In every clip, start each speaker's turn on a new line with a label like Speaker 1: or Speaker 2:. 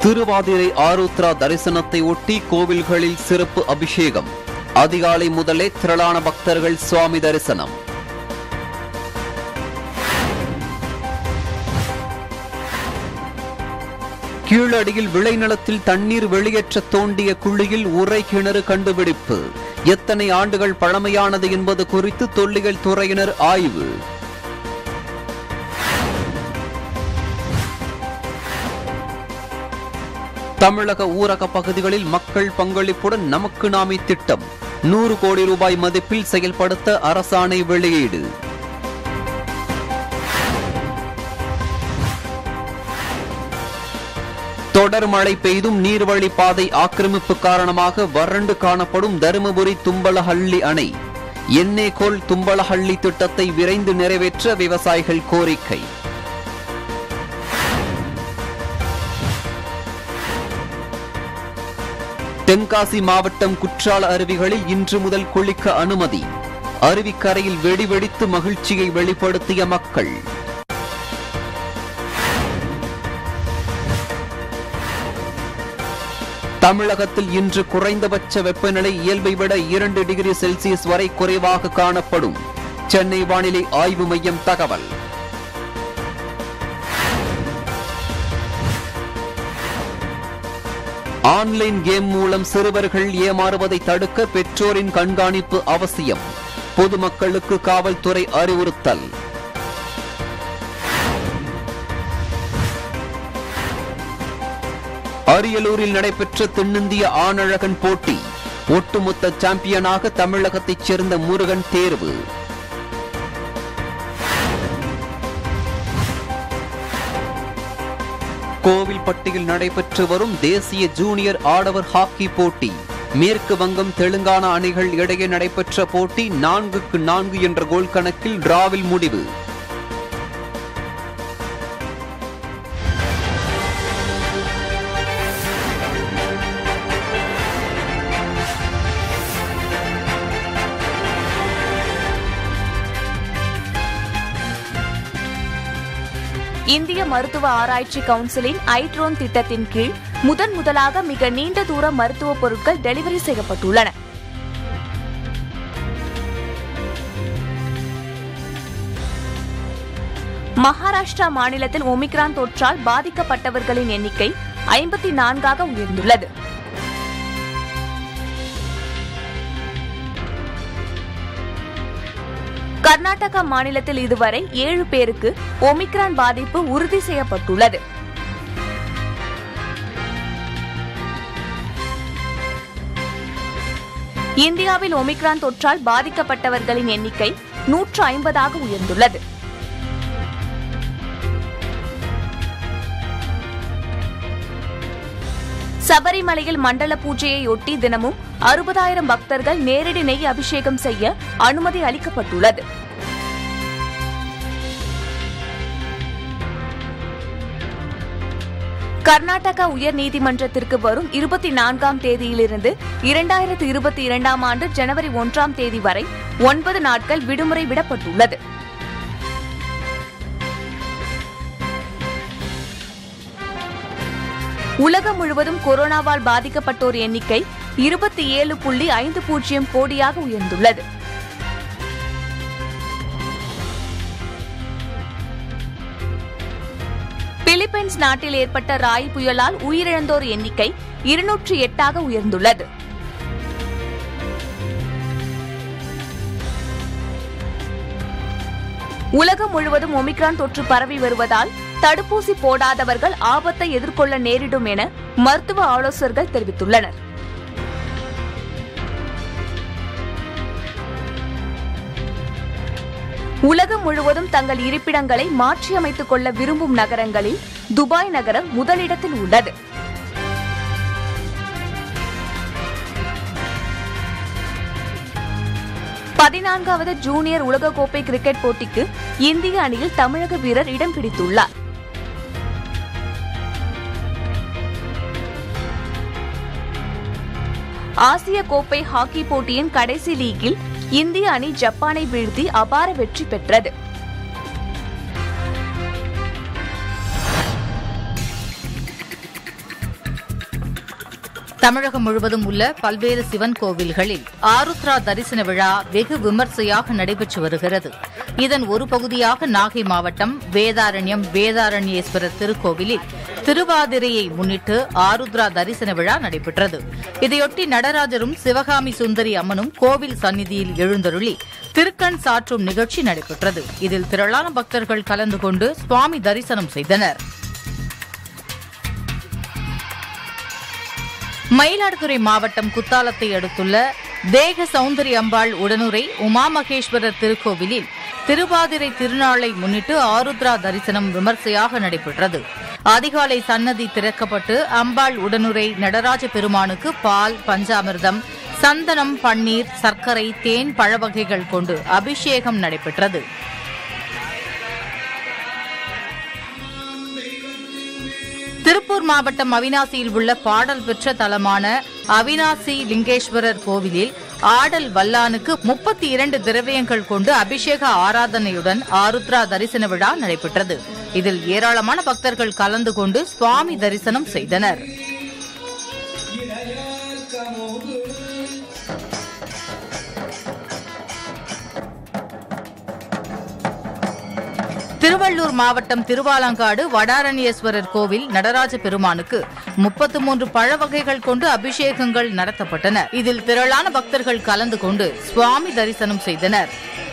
Speaker 1: திருவாதிரை ஆருத்ரா தரிசனத்தை ஒட்டி கோவில்களில் சிறப்பு அபிஷேகம் அதிகாலை முதலே திரளான பக்தர்கள் சுவாமி தரிசனம் கீழடியில் விளைநிலத்தில் தண்ணீர் வெளியேற்ற தோண்டிய குழியில் உரை கிணறு கண்டுபிடிப்பு எத்தனை ஆண்டுகள் பழமையானது என்பது குறித்து தொல்லியல் துறையினர் ஆய்வு தமிழக ஊரக பகுதிகளில் மக்கள் பங்களிப்புடன் நமக்கு நாமே திட்டம் நூறு கோடி ரூபாய் மதிப்பில் செயல்படுத்த அரசாணை வெளியீடு தொடர் மழை பெய்தும் நீர்வழி பாதை ஆக்கிரமிப்பு காரணமாக வறண்டு காணப்படும் தருமபுரி தும்பலஹள்ளி அணை எண்ணேகோல் தும்பலஹள்ளி திட்டத்தை விரைந்து நிறைவேற்ற விவசாயிகள் கோரிக்கை தென்காசி மாவட்டம் குற்றால அருவிகளில் இன்று முதல் குளிக்க அனுமதி அருவிக்கரையில் வெடி வெடித்து மகிழ்ச்சியை வெளிப்படுத்திய மக்கள் தமிழகத்தில் இன்று குறைந்தபட்ச வெப்பநிலை இயல்பை விட இரண்டு டிகிரி செல்சியஸ் வரை குறைவாக காணப்படும் சென்னை வானிலை ஆய்வு மையம் தகவல் ஆன்லைன் கேம் மூலம் சிறுவர்கள் ஏமாறுவதை தடுக்க பெற்றோரின் கண்காணிப்பு அவசியம் பொதுமக்களுக்கு காவல்துறை அறிவுறுத்தல் அரியலூரில் நடைபெற்ற தென்னிந்திய ஆணழகன் போட்டி ஒட்டுமொத்த சாம்பியனாக தமிழகத்தைச் சேர்ந்த முருகன் தேர்வு கோவில்பட்டியில் நடைபெற்று வரும் தேசிய ஜூனியர் ஆடவர் ஹாக்கி போட்டி மேற்கு வங்கம் தெலுங்கானா அணிகள் இடையே நடைபெற்ற போட்டி நான்குக்கு நான்கு என்ற கோல் கணக்கில் டிராவில் முடிவு
Speaker 2: இந்திய மருத்துவ ஆராய்ச்சி கவுன்சிலின் ஐட்ரோன் திட்டத்தின் கீழ் முதன் முதலாக மிக நீண்ட தூர மருத்துவ பொருட்கள் டெலிவரி செய்யப்பட்டுள்ளன மகாராஷ்டிரா மாநிலத்தில் ஒமிக்ரான் தொற்றால் பாதிக்கப்பட்டவர்களின் எண்ணிக்கை ஐம்பத்தி நான்காக உயர்ந்துள்ளது கர்நாடகா மாநிலத்தில் இதுவரை ஏழு பேருக்கு ஒமிக்ரான் பாதிப்பு உறுதி செய்யப்பட்டுள்ளது இந்தியாவில் ஒமிக்ரான் தொற்றால் பாதிக்கப்பட்டவர்களின் எண்ணிக்கை நூற்று ஐம்பதாக உயர்ந்துள்ளது சபரிமலையில் மண்டல பூஜையையொட்டி தினமும் அறுபதாயிரம் பக்தர்கள் நேரடி நெய் அபிஷேகம் செய்ய அனுமதி அளிக்கப்பட்டுள்ளது கர்நாடகா உயர் நீதிமன்றத்திற்கு வரும் இருபத்தி நான்காம் தேதியிலிருந்து இரண்டாயிரத்து இருபத்தி இரண்டாம் ஆண்டு ஜனவரி ஒன்றாம் தேதி வரை ஒன்பது நாட்கள் விடுமுறை விடப்பட்டுள்ளது உலகம் முழுவதும் கொரோனாவால் பாதிக்கப்பட்டோர் எண்ணிக்கை இருபத்தி ஏழு புள்ளி ஐந்து பூஜ்ஜியம் கோடியாக உயர்ந்துள்ளது பிலிப்பைன்ஸ் நாட்டில் ஏற்பட்ட ராய் புயலால் உயிரிழந்தோர் எண்ணிக்கை இருநூற்று எட்டாக உயர்ந்துள்ளது உலகம் முழுவதும் ஒமிக்ரான் தொற்று பரவி வருவதால் தடுப்பூசி போடாதவர்கள் ஆபத்தை எதிர்கொள்ள நேரிடும் என மருத்துவ ஆலோசகர்கள் தெரிவித்துள்ளனர் உலகம் முழுவதும் தங்கள் இருப்பிடங்களை மாற்றியமைத்துக் கொள்ள விரும்பும் நகரங்களில் துபாய் நகரம் முதலிடத்தில் உள்ளது பதினான்காவது ஜூனியர் உலகக்கோப்பை கிரிக்கெட் போட்டிக்கு இந்திய அணியில் தமிழக வீரர் இடம் பிடித்துள்ளார் ஆசிய கோப்பை ஹாக்கி போட்டியின் கடைசி லீக்கில் இந்திய அணி ஜப்பானை வீழ்த்தி அபார வெற்றி பெற்றது
Speaker 3: தமிழகம் முழுவதும் உள்ள பல்வேறு சிவன் கோவில்களில் ஆருத்ரா தரிசன விழா வெகு விமர்சையாக நடைபெற்று வருகிறது இதன் ஒரு பகுதியாக நாகை மாவட்டம் வேதாரண்யம் வேதாரண்யேஸ்வரர் திருக்கோவிலில் திருவாதிரையை முன்னிட்டு ஆருத்ரா தரிசன விழா நடைபெற்றது இதையொட்டி நடராஜரும் சிவகாமி சுந்தரி அம்மனும் கோவில் சந்நிதியில் எழுந்தருளி திருக்கண் சாற்றும் நிகழ்ச்சி நடைபெற்றது இதில் திரளான பக்தர்கள் கலந்து கொண்டு சுவாமி தரிசனம் செய்தனர் மயிலாடுதுறை மாவட்டம் குத்தாலத்தை அடுத்துள்ள தேக சௌந்தரி அம்பாள் உடனுரை உமா மகேஸ்வரர் திருக்கோவிலில் திருவாதிரை திருநாளை முன்னிட்டு ஆருத்ரா தரிசனம் விமர்சையாக நடைபெற்றது அதிகாலை சன்னதி திறக்கப்பட்டு அம்பாள் உடனுரை நடராஜ பெருமானுக்கு பால் பஞ்சாமிர்தம் சந்தனம் பன்னீர் சர்க்கரை தேன் பழ வகைகள் கொண்டு அபிஷேகம் நடைபெற்றது திருப்பூர் மாவட்டம் அவினாசியில் உள்ள பாடல் பெற்ற தலமான அவினாசி லிங்கேஸ்வரர் கோவிலில் ஆடல் வல்லானுக்கு முப்பத்தி இரண்டு திரவியங்கள் கொண்டு அபிஷேக ஆராதனையுடன் ஆருத்ரா தரிசன விழா நடைபெற்றது இதில் ஏராளமான பக்தர்கள் கலந்து கொண்டு சுவாமி தரிசனம் செய்தனர் திருவள்ளூர் மாவட்டம் திருவாலங்காடு வடாரண்யேஸ்வரர் கோவில் நடராஜ பெருமானுக்கு முப்பத்து மூன்று பழ வகைகள் கொண்டு அபிஷேகங்கள் நடத்தப்பட்டன இதில் திரளான பக்தர்கள் கலந்து கொண்டு சுவாமி தரிசனம் செய்தனர்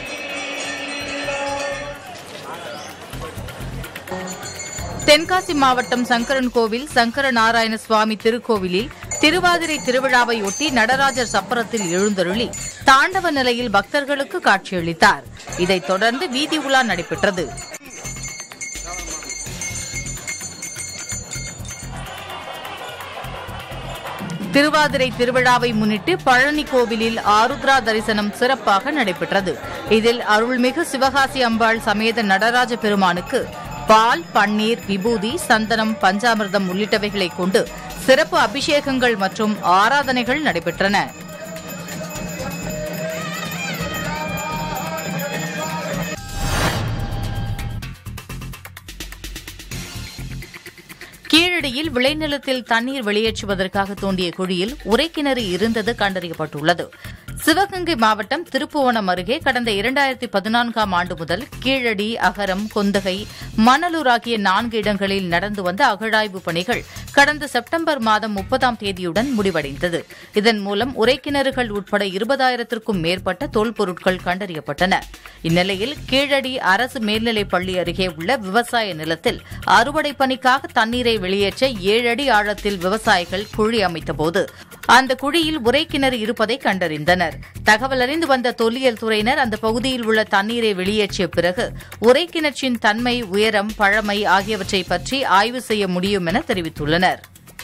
Speaker 3: தென்காசி மாவட்டம் சங்கரன் கோவில் சங்கர நாராயண சுவாமி திருக்கோவிலில் திருவாதிரை திருவிழாவையொட்டி நடராஜர் சப்பரத்தில் எழுந்தருளி தாண்டவ நிலையில் பக்தர்களுக்கு காட்சியளித்தார் இதைத் தொடர்ந்து வீதி உலா நடைபெற்றது திருவாதிரை திருவிழாவை முன்னிட்டு பழனி கோவிலில் ஆருத்ரா தரிசனம் சிறப்பாக நடைபெற்றது இதில் அருள்மிகு சிவகாசி அம்பாள் சமேத நடராஜ பெருமானுக்கு பால் பன்னீர் விபூதி சந்தனம் பஞ்சாமிர்தம் உள்ளிட்டவைகளை கொண்டு சிறப்பு அபிஷேகங்கள் மற்றும் ஆராதனைகள் நடைபெற்றன கீழடியில் விளைநிலத்தில் தண்ணீர் வெளியேற்றுவதற்காக தோண்டிய குழியில் உரைக்கிணறு இருந்தது கண்டறியப்பட்டுள்ளது சிவகங்கை மாவட்டம் திருப்புவனம் அருகே கடந்த இரண்டாயிரத்தி பதினான்காம் ஆண்டு முதல் கீழடி அகரம் கொந்தகை மணலூர் ஆகிய நான்கு இடங்களில் நடந்து வந்த அகழாய்வு பணிகள் கடந்த செப்டம்பர் மாதம் முப்பதாம் தேதியுடன் முடிவடைந்தது இதன் மூலம் உரைக்கிணறுகள் உட்பட இருபதாயிரத்திற்கும் மேற்பட்ட தொல்பொருட்கள் கண்டறியப்பட்டன இந்நிலையில் கீழடி அரசு மேல்நிலைப் பள்ளி அருகே உள்ள விவசாய நிலத்தில் அறுவடை பணிக்காக தண்ணீரை வெளியேற்ற ஏழு அடி ஆழத்தில் விவசாயிகள் குழி அமைத்தபோது அந்த குழியில் உரைக்கிணறு இருப்பதை கண்டறிந்தனர் தகவல் அறிந்து வந்த தொல்லியல் துறையினர் அந்த பகுதியில் உள்ள தண்ணீரை வெளியேற்றிய பிறகு உரைக்கிணற்றின் தன்மை உயரம் பழமை ஆகியவற்றை பற்றி ஆய்வு செய்ய முடியும் என தெரிவித்துள்ளனர்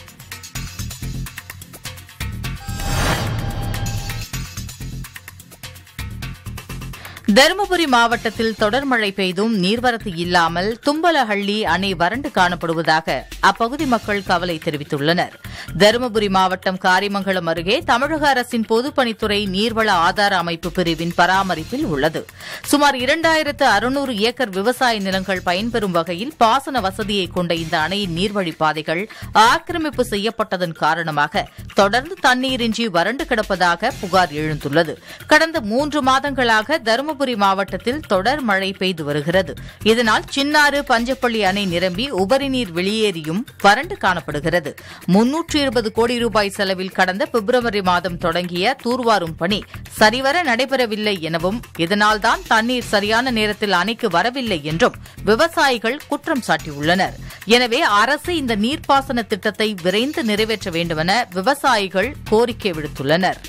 Speaker 3: தருமபுரி மாவட்டத்தில் தொடர் மழை பெய்தும் நீர்வரத்து இல்லாமல் தும்பலஹள்ளி அணை வறண்டு காணப்படுவதாக அப்பகுதி மக்கள் கவலை தெரிவித்துள்ளனர் தருமபுரி மாவட்டம் காரிமங்கலம் அருகே தமிழக அரசின் பொதுப்பணித்துறை நீர்வள ஆதார அமைப்பு பிரிவின் பராமரிப்பில் உள்ளது சுமார் இரண்டாயிரத்து அறுநூறு ஏக்கர் விவசாய நிலங்கள் பயன்பெறும் வகையில் பாசன வசதியை கொண்ட இந்த அணையின் நீர்வழிப்பாதைகள் ஆக்கிரமிப்பு செய்யப்பட்டதன் காரணமாக தொடர்ந்து தண்ணீரின்றி வறண்டு கிடப்பதாக புகார் எழுந்துள்ளது கடந்த மூன்று மாதங்களாக தருமபுரி மாவட்டத்தில் தொடர் மழை பெய்து வருகிறது இதனால் சின்னாறு பஞ்சப்பள்ளி அணை நிரம்பி உபரி நீர் வெளியேறியும் வறண்டு காணப்படுகிறது முன்னூற்று இருபது கோடி ரூபாய் செலவில் கடந்த பிப்ரவரி மாதம் தொடங்கிய தூர்வாரும் பணி சரிவர நடைபெறவில்லை எனவும் இதனால்தான் தண்ணீர் சரியான நேரத்தில் அணைக்கு வரவில்லை என்றும் விவசாயிகள் குற்றம் சாட்டியுள்ளனர் எனவே அரசு இந்த நீர்ப்பாசன திட்டத்தை விரைந்து நிறைவேற்ற வேண்டுமென விவசாயிகள் கோரிக்கை விடுத்துள்ளனர்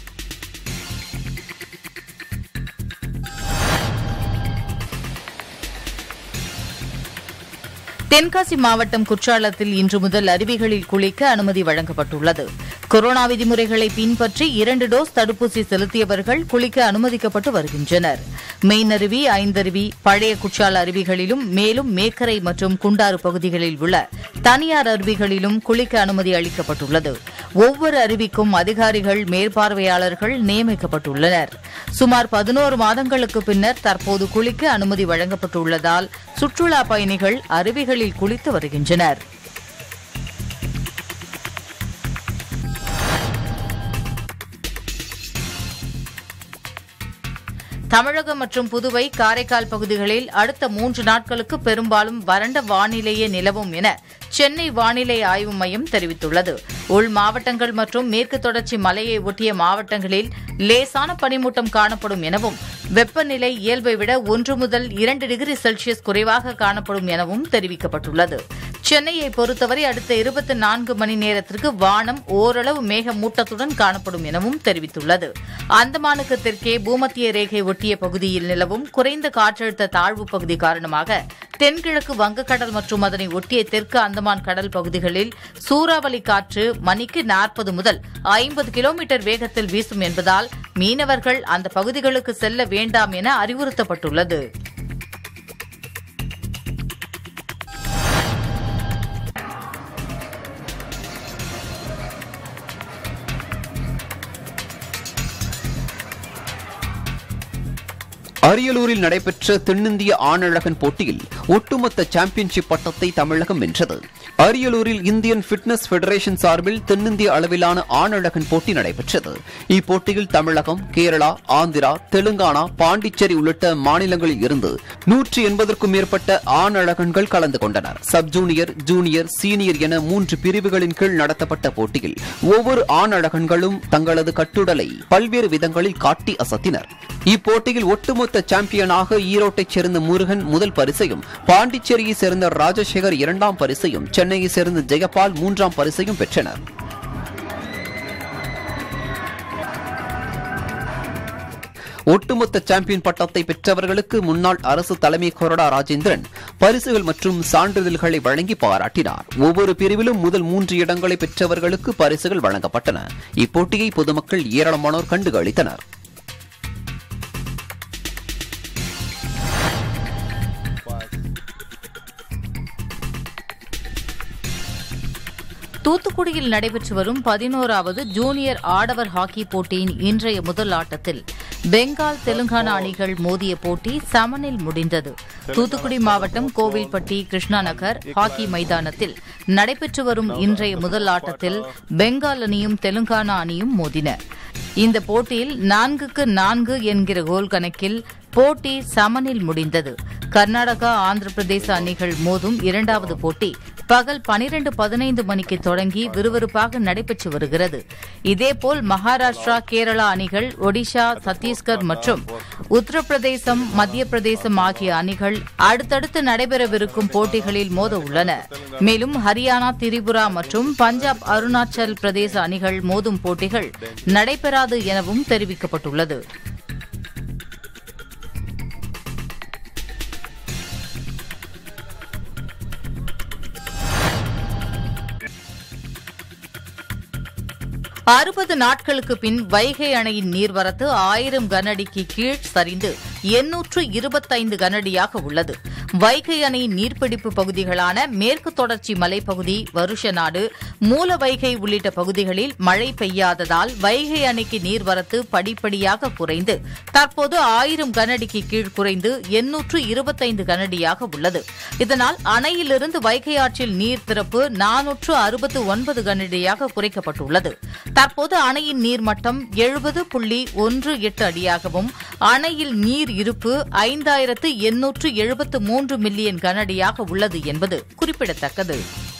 Speaker 3: தென்காசி மாவட்டம் குற்றாலத்தில் இன்று முதல் அருவிகளில் குளிக்க அனுமதி வழங்கப்பட்டுள்ளது கொரோனா விதிமுறைகளை பின்பற்றி இரண்டு டோஸ் தடுப்பூசி செலுத்தியவர்கள் குளிக்க அனுமதிக்கப்பட்டு வருகின்றனர் மெயினருவி ஐந்தருவி பழைய குற்றால அருவிகளிலும் மேலும் மேக்கரை மற்றும் குண்டாறு பகுதிகளில் உள்ள தனியார் அருவிகளிலும் குளிக்க அனுமதி அளிக்கப்பட்டுள்ளது ஒவ்வொரு அருவிக்கும் அதிகாரிகள் மேற்பார்வையாளர்கள் நியமிக்கப்பட்டுள்ளனர் சுமார் பதினோரு மாதங்களுக்கு பின்னர் தற்போது குளிக்க அனுமதி வழங்கப்பட்டுள்ளதால் சுற்றுலா பயணிகள் அருவிகளில் குளித்து வருகின்றனர் தமிழகம் மற்றும் புதுவை காரைக்கால் பகுதிகளில் அடுத்த மூன்று நாட்களுக்கு பெரும்பாலும் வறண்ட வானிலையே நிலவும் என சென்னை வானிலை ஆய்வு மையம் தெரிவித்துள்ளது உள் மாவட்டங்கள் மற்றும் மேற்கு தொடர்ச்சி மலையை ஒட்டிய மாவட்டங்களில் லேசான பனிமூட்டம் காணப்படும் எனவும் வெப்பநிலை இயல்பை விட ஒன்று முதல் இரண்டு டிகிரி செல்சியஸ் குறைவாக காணப்படும் எனவும் தெரிவிக்கப்பட்டுள்ளது சென்னையை பொறுத்தவரை அடுத்த இருபத்தி நான்கு மணி நேரத்திற்கு வானம் ஓரளவு மேகமூட்டத்துடன் காணப்படும் எனவும் தெரிவித்துள்ளது அந்தமானுக்கு தெற்கே பூமத்திய ரேகை ஒட்டிய பகுதியில் நிலவும் குறைந்த காற்றழுத்த தாழ்வு பகுதி காரணமாக தென்கிழக்கு வங்கக்கடல் மற்றும் அதனை ஒட்டிய தெற்கு அந்தமான் கடல் பகுதிகளில் சூறாவளி காற்று மணிக்கு நாற்பது முதல் ஐம்பது கிலோமீட்டர் வேகத்தில் வீசும் என்பதால் மீனவர்கள் அந்த பகுதிகளுக்கு செல்ல வேண்டாம் என அறிவுறுத்தப்பட்டுள்ளது
Speaker 1: அரியலூரில் நடைபெற்ற தென்னிந்திய ஆணழகன் போட்டியில் ஒட்டுமொத்த சாம்பியன்ஷிப் பட்டத்தை தமிழகம் வென்றது அரியலூரில் இந்தியன் பிட்னஸ் பெடரேஷன் சார்பில் தென்னிந்திய அளவிலான ஆணழகன் போட்டி நடைபெற்றது இப்போட்டியில் தமிழகம் கேரளா ஆந்திரா தெலுங்கானா பாண்டிச்சேரி உள்ளிட்ட மாநிலங்களில் இருந்து நூற்றி எண்பதற்கும் மேற்பட்ட ஆணழகன்கள் கலந்து கொண்டனர் சப் ஜூனியர் ஜூனியர் சீனியர் என மூன்று பிரிவுகளின் கீழ் நடத்தப்பட்ட போட்டியில் ஒவ்வொரு ஆணழகன்களும் தங்களது கட்டுடலை பல்வேறு விதங்களில் காட்டி அசத்தினர் இப்போட்டியில் ஒட்டுமொத்த சாம்பியனாக ஈரோட்டைச் சேர்ந்த முருகன் முதல் பரிசையும் பாண்டிச்சேரியை சேர்ந்த ராஜசேகர் இரண்டாம் பரிசையும் சென்னையை சேர்ந்த ஜெயபால் மூன்றாம் பரிசையும் பெற்றனர் ஒட்டுமொத்த சாம்பியன் பட்டத்தை பெற்றவர்களுக்கு முன்னாள் அரசு தலைமை கொறடா ராஜேந்திரன் பரிசுகள் மற்றும் சான்றிதழ்களை வழங்கி பாராட்டினார் ஒவ்வொரு பிரிவிலும் முதல் மூன்று இடங்களை பெற்றவர்களுக்கு பரிசுகள் வழங்கப்பட்டன இப்போட்டியை பொதுமக்கள் ஏராளமானோர் கண்டுகளித்தனர்
Speaker 3: தூத்துக்குடியில் நடைபெற்று வரும் பதினோராவது ஜூனியர் ஆடவர் ஹாக்கி போட்டியின் இன்றைய முதல் ஆட்டத்தில் பெங்கால் தெலுங்கானா அணிகள் மோதிய போட்டி சமனில் முடிந்தது தூத்துக்குடி மாவட்டம் கோவில்பட்டி கிருஷ்ணா நகர் ஹாக்கி மைதானத்தில் நடைபெற்று வரும் இன்றைய முதல் ஆட்டத்தில் பெங்கால் அணியும் தெலுங்கானா அணியும் மோதின இந்த போட்டியில் நான்குக்கு நான்கு என்கிற கோல் கணக்கில் போட்டி சமனில் முடிந்தது கர்நாடகா ஆந்திர பிரதேச அணிகள் மோதும் இரண்டாவது போட்டி பகல் பனிரண்டு பதினைந்து மணிக்கு தொடங்கி விறுவிறுப்பாக நடைபெற்று வருகிறது இதேபோல் மகாராஷ்டிரா கேரளா அணிகள் ஒடிஷா சத்தீஸ்கர் மற்றும் உத்தரப்பிரதேசம் மத்திய பிரதேசம் ஆகிய அணிகள் அடுத்தடுத்து நடைபெறவிருக்கும் போட்டிகளில் மோத உள்ளன மேலும் ஹரியானா திரிபுரா மற்றும் பஞ்சாப் அருணாச்சல் பிரதேச அணிகள் மோதும் போட்டிகள் நடைபெறாது எனவும் தெரிவிக்கப்பட்டுள்ளது அறுபது நாட்களுக்கு பின் வைகை அணையின் நீர்வரத்து ஆயிரம் கனஅடிக்கு கீழ் சரிந்து எண்ணூற்று இருபத்தைந்து கனஅடியாக உள்ளது வைகை அணையின் நீர்பிடிப்பு பகுதிகளான மேற்கு தொடர்ச்சி மலைப்பகுதி வருஷநாடு மூல வைகை உள்ளிட்ட பகுதிகளில் மழை பெய்யாததால் வைகை அணைக்கு நீர்வரத்து படிப்படியாக குறைந்து தற்போது ஆயிரம் கனஅடிக்கு கீழ் குறைந்து எண்ணூற்று இருபத்தைந்து கனஅடியாக உள்ளது இதனால் அணையிலிருந்து வைகை ஆற்றில் நீர் திறப்பு நானூற்று அறுபத்து ஒன்பது கனஅடியாக குறைக்கப்பட்டுள்ளது தற்போது அணையின் நீர்மட்டம் எழுபது புள்ளி ஒன்று எட்டு அடியாகவும் அணையில் நீர் இருப்பு ஐந்தாயிரத்து எண்ணூற்று எழுபத்து மூன்று மில்லியன் கனஅடியாக உள்ளது என்பது குறிப்பிடத்தக்கது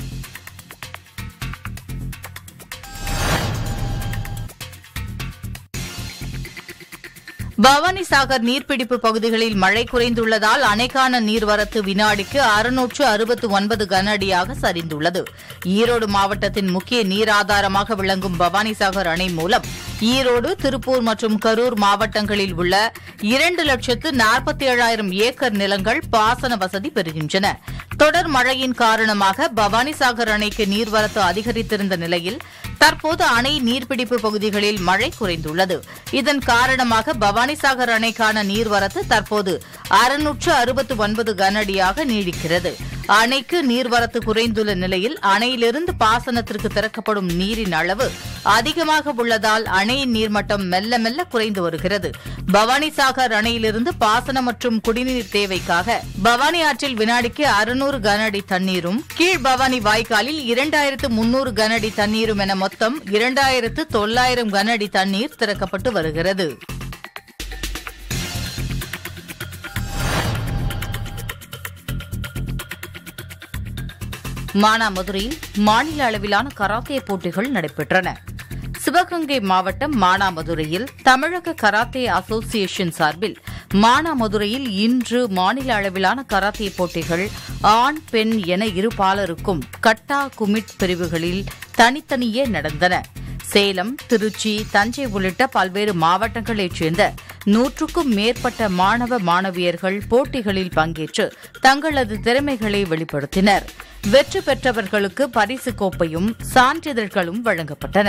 Speaker 3: பவானி சாகர் நீர்பிடிப்பு பகுதிகளில் மழை குறைந்துள்ளதால் அணைக்கான நீர்வரத்து வினாடிக்கு அறுநூற்று அறுபத்து ஒன்பது கனஅடியாக சரிந்துள்ளது ஈரோடு மாவட்டத்தின் முக்கிய நீராதாரமாக விளங்கும் பவானி சாகர் அணை மூலம் ஈரோடு திருப்பூர் மற்றும் கரூர் மாவட்டங்களில் உள்ள இரண்டு லட்சத்து நாற்பத்தி ஏழாயிரம் ஏக்கர் நிலங்கள் பாசன வசதி பெறுகின்றன தொடர் மழையின் காரணமாக பவானிசாகர் அணைக்கு நீர்வரத்து அதிகரித்திருந்த நிலையில் தற்போது அணை நீர்பிடிப்பு பகுதிகளில் மழை குறைந்துள்ளது இதன் காரணமாக பவானிசாகர் அணைக்கான நீர்வரத்து தற்போது அறுநூற்று அறுபத்து ஒன்பது கனஅடியாக நீடிக்கிறது அணைக்கு நீர்வரத்து குறைந்துள்ள நிலையில் அணையிலிருந்து பாசனத்திற்கு திறக்கப்படும் நீரின் அளவு அதிகமாக உள்ளதால் அணையின் நீர்மட்டம் மெல்ல மெல்ல குறைந்து வருகிறது பவானிசாகர் அணையிலிருந்து பாசனம் மற்றும் குடிநீர் தேவைக்காக பவானி ஆற்றில் வினாடிக்கு அறுநூறு கன அடி தண்ணீரும் கீழ் பவானி வாய்க்காலில் இரண்டாயிரத்து முன்னூறு கன அடி தண்ணீரும் என மொத்தம் இரண்டாயிரத்து தொள்ளாயிரம் கன அடி தண்ணீர் திறக்கப்பட்டு வருகிறது மானாமதுரையில் மாநில அளவிலான கராத்தே போட்டிகள் நடைபெற்றன சிவகங்கை மாவட்டம் மானாமதுரையில் தமிழக கராத்தே அசோசியேஷன் சார்பில் மானாமதுரையில் இன்று மாநில அளவிலான கராத்தே போட்டிகள் ஆண் பெண் என இரு பாலருக்கும் கட்டா குமிட் பிரிவுகளில் தனித்தனியே நடந்தன சேலம் திருச்சி தஞ்சை உள்ளிட்ட பல்வேறு மாவட்டங்களைச் சேர்ந்த நூற்றுக்கும் மேற்பட்ட மாணவ மாணவியர்கள் போட்டிகளில் பங்கேற்று தங்களது திறமைகளை வெளிப்படுத்தினர் வெற்றி பெற்றவர்களுக்கு பரிசுக் கோப்பையும் சான்றிதழ்களும் வழங்கப்பட்டன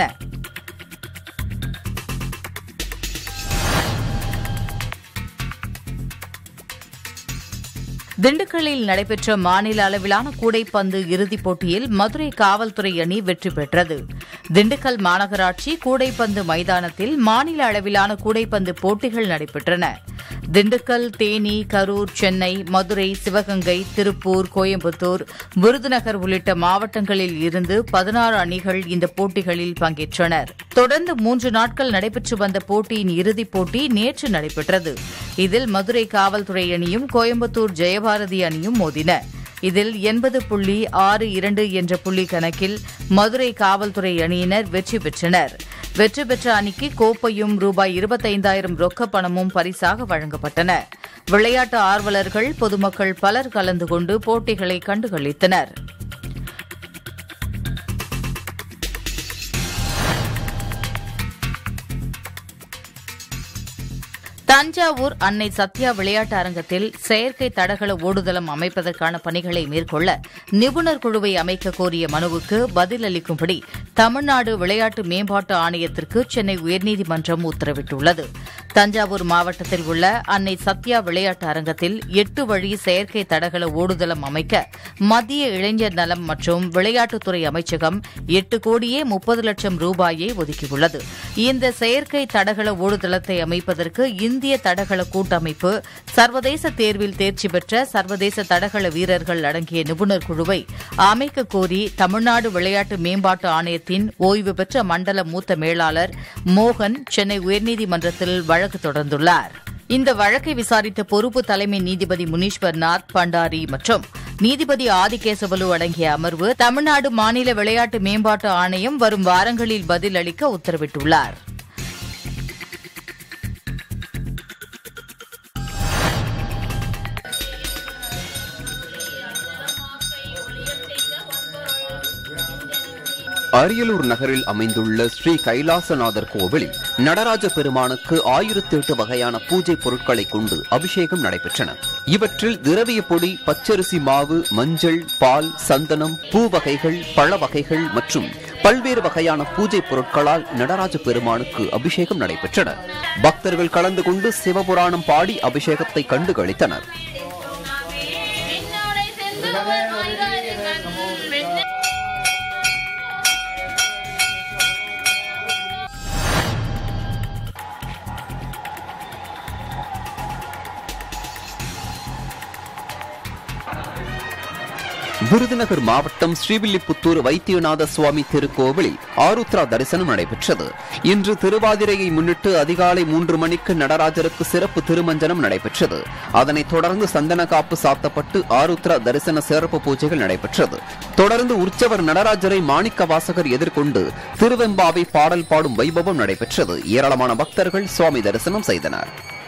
Speaker 3: திண்டுக்கல்லில் நடைபெற்ற மாநில அளவிலான கூடைப்பந்து இறுதிப் போட்டியில் மதுரை காவல்துறை அணி வெற்றி பெற்றது திண்டுக்கல் மாநகராட்சி கூடைப்பந்து மைதானத்தில் மாநில அளவிலான கூடைப்பந்து போட்டிகள் நடைபெற்றன திண்டுக்கல் தேனி கரூர் சென்னை மதுரை சிவகங்கை திருப்பூர் கோயம்புத்தூர் விருதுநகர் உள்ளிட்ட மாவட்டங்களில் இருந்து பதினாறு அணிகள் இந்த போட்டிகளில் பங்கேற்றனர் தொடர்ந்து மூன்று நாட்கள் நடைபெற்று வந்த போட்டியின் இறுதிப் போட்டி நேற்று நடைபெற்றது இதில் மதுரை காவல்துறை அணியும் கோயம்புத்தூர் ஜெயபாரதி அணியும் மோதின இதில் எண்பது புள்ளி ஆறு இரண்டு என்ற புள்ளி கணக்கில் மதுரை காவல்துறை அணியினர் வெற்றி பெற்றனர் வெற்றி பெற்ற அணிக்கு கோப்பையும் ரூபாய் இருபத்தைந்தாயிரம் ரொக்க பணமும் பரிசாக வழங்கப்பட்டன விளையாட்டு ஆர்வலர்கள் பொதுமக்கள் பலர் கலந்து கொண்டு போட்டிகளை கண்டுகளித்தனர் தஞ்சாவூர் அன்னை சத்யா விளையாட்டு அரங்கத்தில் செயற்கை தடகள ஓடுதளம் அமைப்பதற்கான பணிகளை மேற்கொள்ள நிபுணர் குழுவை அமைக்க கோரிய மனுவுக்கு பதிலளிக்கும்படி தமிழ்நாடு விளையாட்டு மேம்பாட்டு ஆணையத்திற்கு சென்னை உயர்நீதிமன்றம் உத்தரவிட்டுள்ளது தஞ்சாவூர் மாவட்டத்தில் உள்ள அன்னை சத்யா விளையாட்டு அரங்கத்தில் எட்டு வழி செயற்கை தடகள ஓடுதளம் அமைக்க மத்திய இளைஞர் நலம் மற்றும் விளையாட்டுத்துறை அமைச்சகம் எட்டு கோடியே முப்பது லட்சம் ரூபாயை ஒதுக்கியுள்ளது இந்த செயற்கை தடகள ஓடுதளத்தை அமைப்பதற்கு இந்திய தடகள கூட்டமைப்பு சர்வதேச தேர்வில் தேர்ச்சி பெற்ற சர்வதேச தடகள வீரர்கள் அடங்கிய நிபுணர் குழுவை அமைக்க கோரி தமிழ்நாடு விளையாட்டு மேம்பாட்டு ஆணையத்தின் ஓய்வு பெற்ற மண்டல மூத்த மேலாளர் மோகன் சென்னை உயர்நீதிமன்றத்தில் வழக்கு தொடர்ந்துள்ளார் இந்த வழக்கை விசாரித்த பொறுப்பு தலைமை நீதிபதி முனீஸ்வர்நாத் பண்டாரி மற்றும் நீதிபதி ஆதிகேசவலு அடங்கிய அமர்வு தமிழ்நாடு மாநில விளையாட்டு மேம்பாட்டு ஆணையம் வரும் வாரங்களில் பதில் அளிக்க உத்தரவிட்டுள்ளார்
Speaker 1: அரியலூர் நகரில் அமைந்துள்ள ஸ்ரீ கைலாசநாதர் கோவிலில் நடராஜ பெருமானுக்கு ஆயிரத்தி எட்டு வகையான பூஜை பொருட்களை கொண்டு அபிஷேகம் நடைபெற்றன இவற்றில் திரவிய பொடி பச்சரிசி மாவு மஞ்சள் பால் சந்தனம் பூ வகைகள் பழ வகைகள் மற்றும் பல்வேறு வகையான பூஜை பொருட்களால் நடராஜ பெருமானுக்கு அபிஷேகம் நடைபெற்றன பக்தர்கள் கலந்து கொண்டு சிவபுராணம் பாடி அபிஷேகத்தை கண்டு களித்தனர்
Speaker 4: என்னோட செந்தூர் மாய்காரி கண் வெண்ணெய்
Speaker 1: விருதுநகர் மாவட்டம் ஸ்ரீவில்லிபுத்தூர் வைத்தியநாத சுவாமி திருக்கோவிலில் ஆருத்ரா தரிசனம் நடைபெற்றது இன்று திருவாதிரையை முன்னிட்டு அதிகாலை மூன்று மணிக்கு நடராஜருக்கு சிறப்பு திருமஞ்சனம் நடைபெற்றது அதனைத் தொடர்ந்து சந்தன காப்பு சாத்தப்பட்டு ஆருத்ரா தரிசன சிறப்பு பூஜைகள் நடைபெற்றது தொடர்ந்து உற்சவர் நடராஜரை மாணிக்க வாசகர் எதிர்கொண்டு திருவெம்பாவை பாடல் பாடும் வைபவம் நடைபெற்றது ஏராளமான பக்தர்கள் சுவாமி தரிசனம் செய்தனர்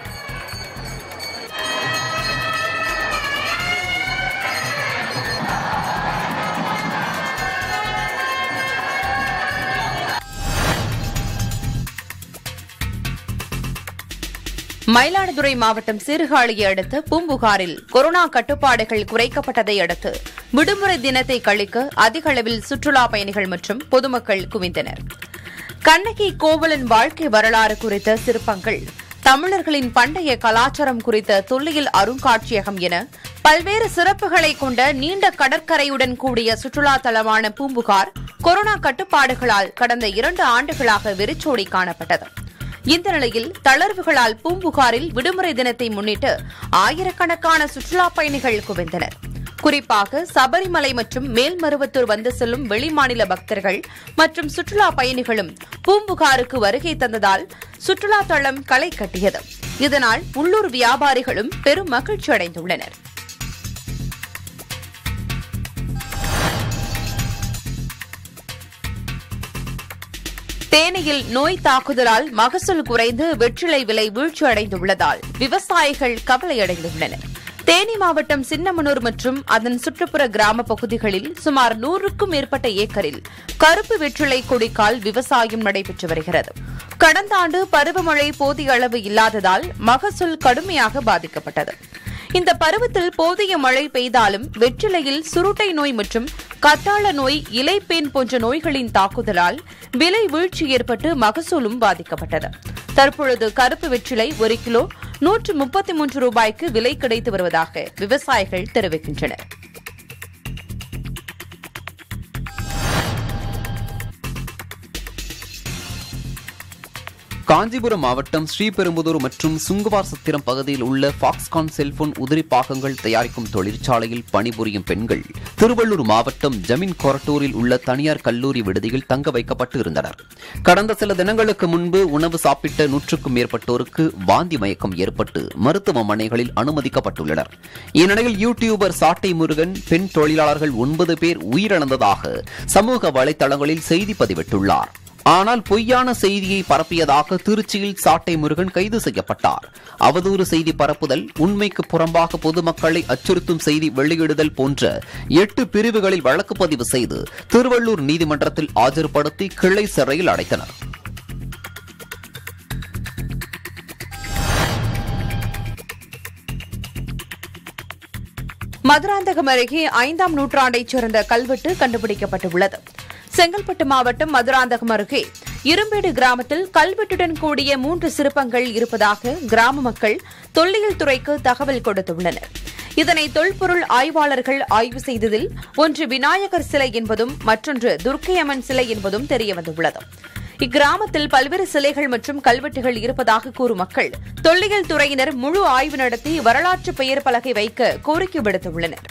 Speaker 5: மயிலாடுதுறை மாவட்டம் சீர்காழியை அடுத்த பூம்புகாரில் கொரோனா கட்டுப்பாடுகள் குறைக்கப்பட்டதை அடுத்து விடுமுறை தினத்தை கழிக்க அதிக அளவில் சுற்றுலா பயணிகள் மற்றும் பொதுமக்கள் குவிந்தனர் கண்ணகி கோவலன் வாழ்க்கை வரலாறு குறித்த சிற்பங்கள் தமிழர்களின் பண்டைய கலாச்சாரம் குறித்த தொல்லியல் அருங்காட்சியகம் என பல்வேறு சிறப்புகளை கொண்ட நீண்ட கடற்கரையுடன் கூடிய சுற்றுலா தலமான பூம்புகார் கொரோனா கட்டுப்பாடுகளால் கடந்த இரண்டு ஆண்டுகளாக வெறிச்சோடி காணப்பட்டது இந்த நிலையில் தளர்வுகளால் பூம்புகாரில் விடுமுறை தினத்தை முன்னிட்டு ஆயிரக்கணக்கான சுற்றுலா பயணிகள் குவிந்தனர் குறிப்பாக சபரிமலை மற்றும் மேல்மருவத்தூர் வந்து செல்லும் வெளிமாநில பக்தர்கள் மற்றும் சுற்றுலா பயணிகளும் பூம்புகாருக்கு வருகை தந்ததால் சுற்றுலா தளம் களை கட்டியது இதனால் உள்ளூர் வியாபாரிகளும் பெரும் மகிழ்ச்சி அடைந்துள்ளனர் தேனியில் நோய் தாக்குதலால் மகசூல் குறைந்து வெற்றிலை விலை வீழ்ச்சி அடைந்துள்ளதால் விவசாயிகள் கவலையடைந்துள்ளனர் தேனி மாவட்டம் சின்னமனூர் மற்றும் அதன் சுற்றுப்புற கிராம பகுதிகளில் சுமார் நூறுக்கும் மேற்பட்ட ஏக்கரில் கருப்பு வெற்றிலை கொடிக்கால் விவசாயம் நடைபெற்று வருகிறது கடந்த ஆண்டு பருவமழை போதிய அளவு இல்லாததால் மகசூல் கடுமையாக பாதிக்கப்பட்டது இந்த பருவத்தில் போதிய மழை பெய்தாலும் வெற்றிலையில் சுருட்டை நோய் மற்றும் கத்தாழ நோய் இலைப்பேன் போன்ற நோய்களின் தாக்குதலால் விலை வீழ்ச்சி ஏற்பட்டு மகசூலும் பாதிக்கப்பட்டது தற்பொழுது கருப்பு வெற்றிலை ஒரு கிலோ நூற்று முப்பத்தி மூன்று ரூபாய்க்கு விலை கிடைத்து வருவதாக விவசாயிகள் தெரிவிக்கின்றனர்
Speaker 1: காஞ்சிபுரம் மாவட்டம் ஸ்ரீபெரும்புதூர் மற்றும் சுங்குவார் சத்திரம் பகுதியில் உள்ள ஃபாக்ஸ்கான் செல்போன் உதிரி பாகங்கள் தயாரிக்கும் தொழிற்சாலையில் பணிபுரியும் பெண்கள் திருவள்ளூர் மாவட்டம் ஜமீன் கொரட்டூரில் உள்ள தனியார் கல்லூரி விடுதியில் தங்க வைக்கப்பட்டு இருந்தனர் கடந்த சில தினங்களுக்கு முன்பு உணவு சாப்பிட்ட நூற்றுக்கும் மேற்பட்டோருக்கு வாந்தி மயக்கம் ஏற்பட்டு மருத்துவமனைகளில் அனுமதிக்கப்பட்டுள்ளனர் இந்நிலையில் யூடியூபர் சாட்டை முருகன் பெண் தொழிலாளர்கள் ஒன்பது பேர் உயிரிழந்ததாக சமூக வலைதளங்களில் செய்தி பதிவிட்டுள்ளார் ஆனால் பொய்யான செய்தியை பரப்பியதாக திருச்சியில் சாட்டை முருகன் கைது செய்யப்பட்டார் அவதூறு செய்தி பரப்புதல் உண்மைக்கு புறம்பாக பொதுமக்களை அச்சுறுத்தும் செய்தி வெளியிடுதல் போன்ற எட்டு பிரிவுகளில் வழக்கு பதிவு செய்து திருவள்ளூர் நீதிமன்றத்தில் ஆஜர்படுத்தி கிளை சிறையில் அடைத்தனர்
Speaker 5: மதுராந்தகம் அருகே ஐந்தாம் நூற்றாண்டைச் சேர்ந்த கல்வெட்டு கண்டுபிடிக்கப்பட்டுள்ளது செங்கல்பட்டு மாவட்டம் மதுராந்தகம் அருகே இரும்பேடு கிராமத்தில் கல்வெட்டுடன் கூடிய மூன்று சிற்பங்கள் இருப்பதாக கிராம மக்கள் தொல்லியல் துறைக்கு தகவல் கொடுத்துள்ளனர் இதனை தொல்பொருள் ஆய்வாளர்கள் ஆய்வு செய்ததில் ஒன்று விநாயகர் சிலை என்பதும் மற்றொன்று துர்க்கையம்மன் சிலை என்பதும் தெரியவந்துள்ளது இக்கிராமத்தில் பல்வேறு சிலைகள் மற்றும் கல்வெட்டுகள் இருப்பதாக கூறும் மக்கள் தொல்லியல் துறையினர் முழு ஆய்வு நடத்தி வரலாற்று பெயர் பலகை வைக்க கோரிக்கை விடுத்துள்ளனர்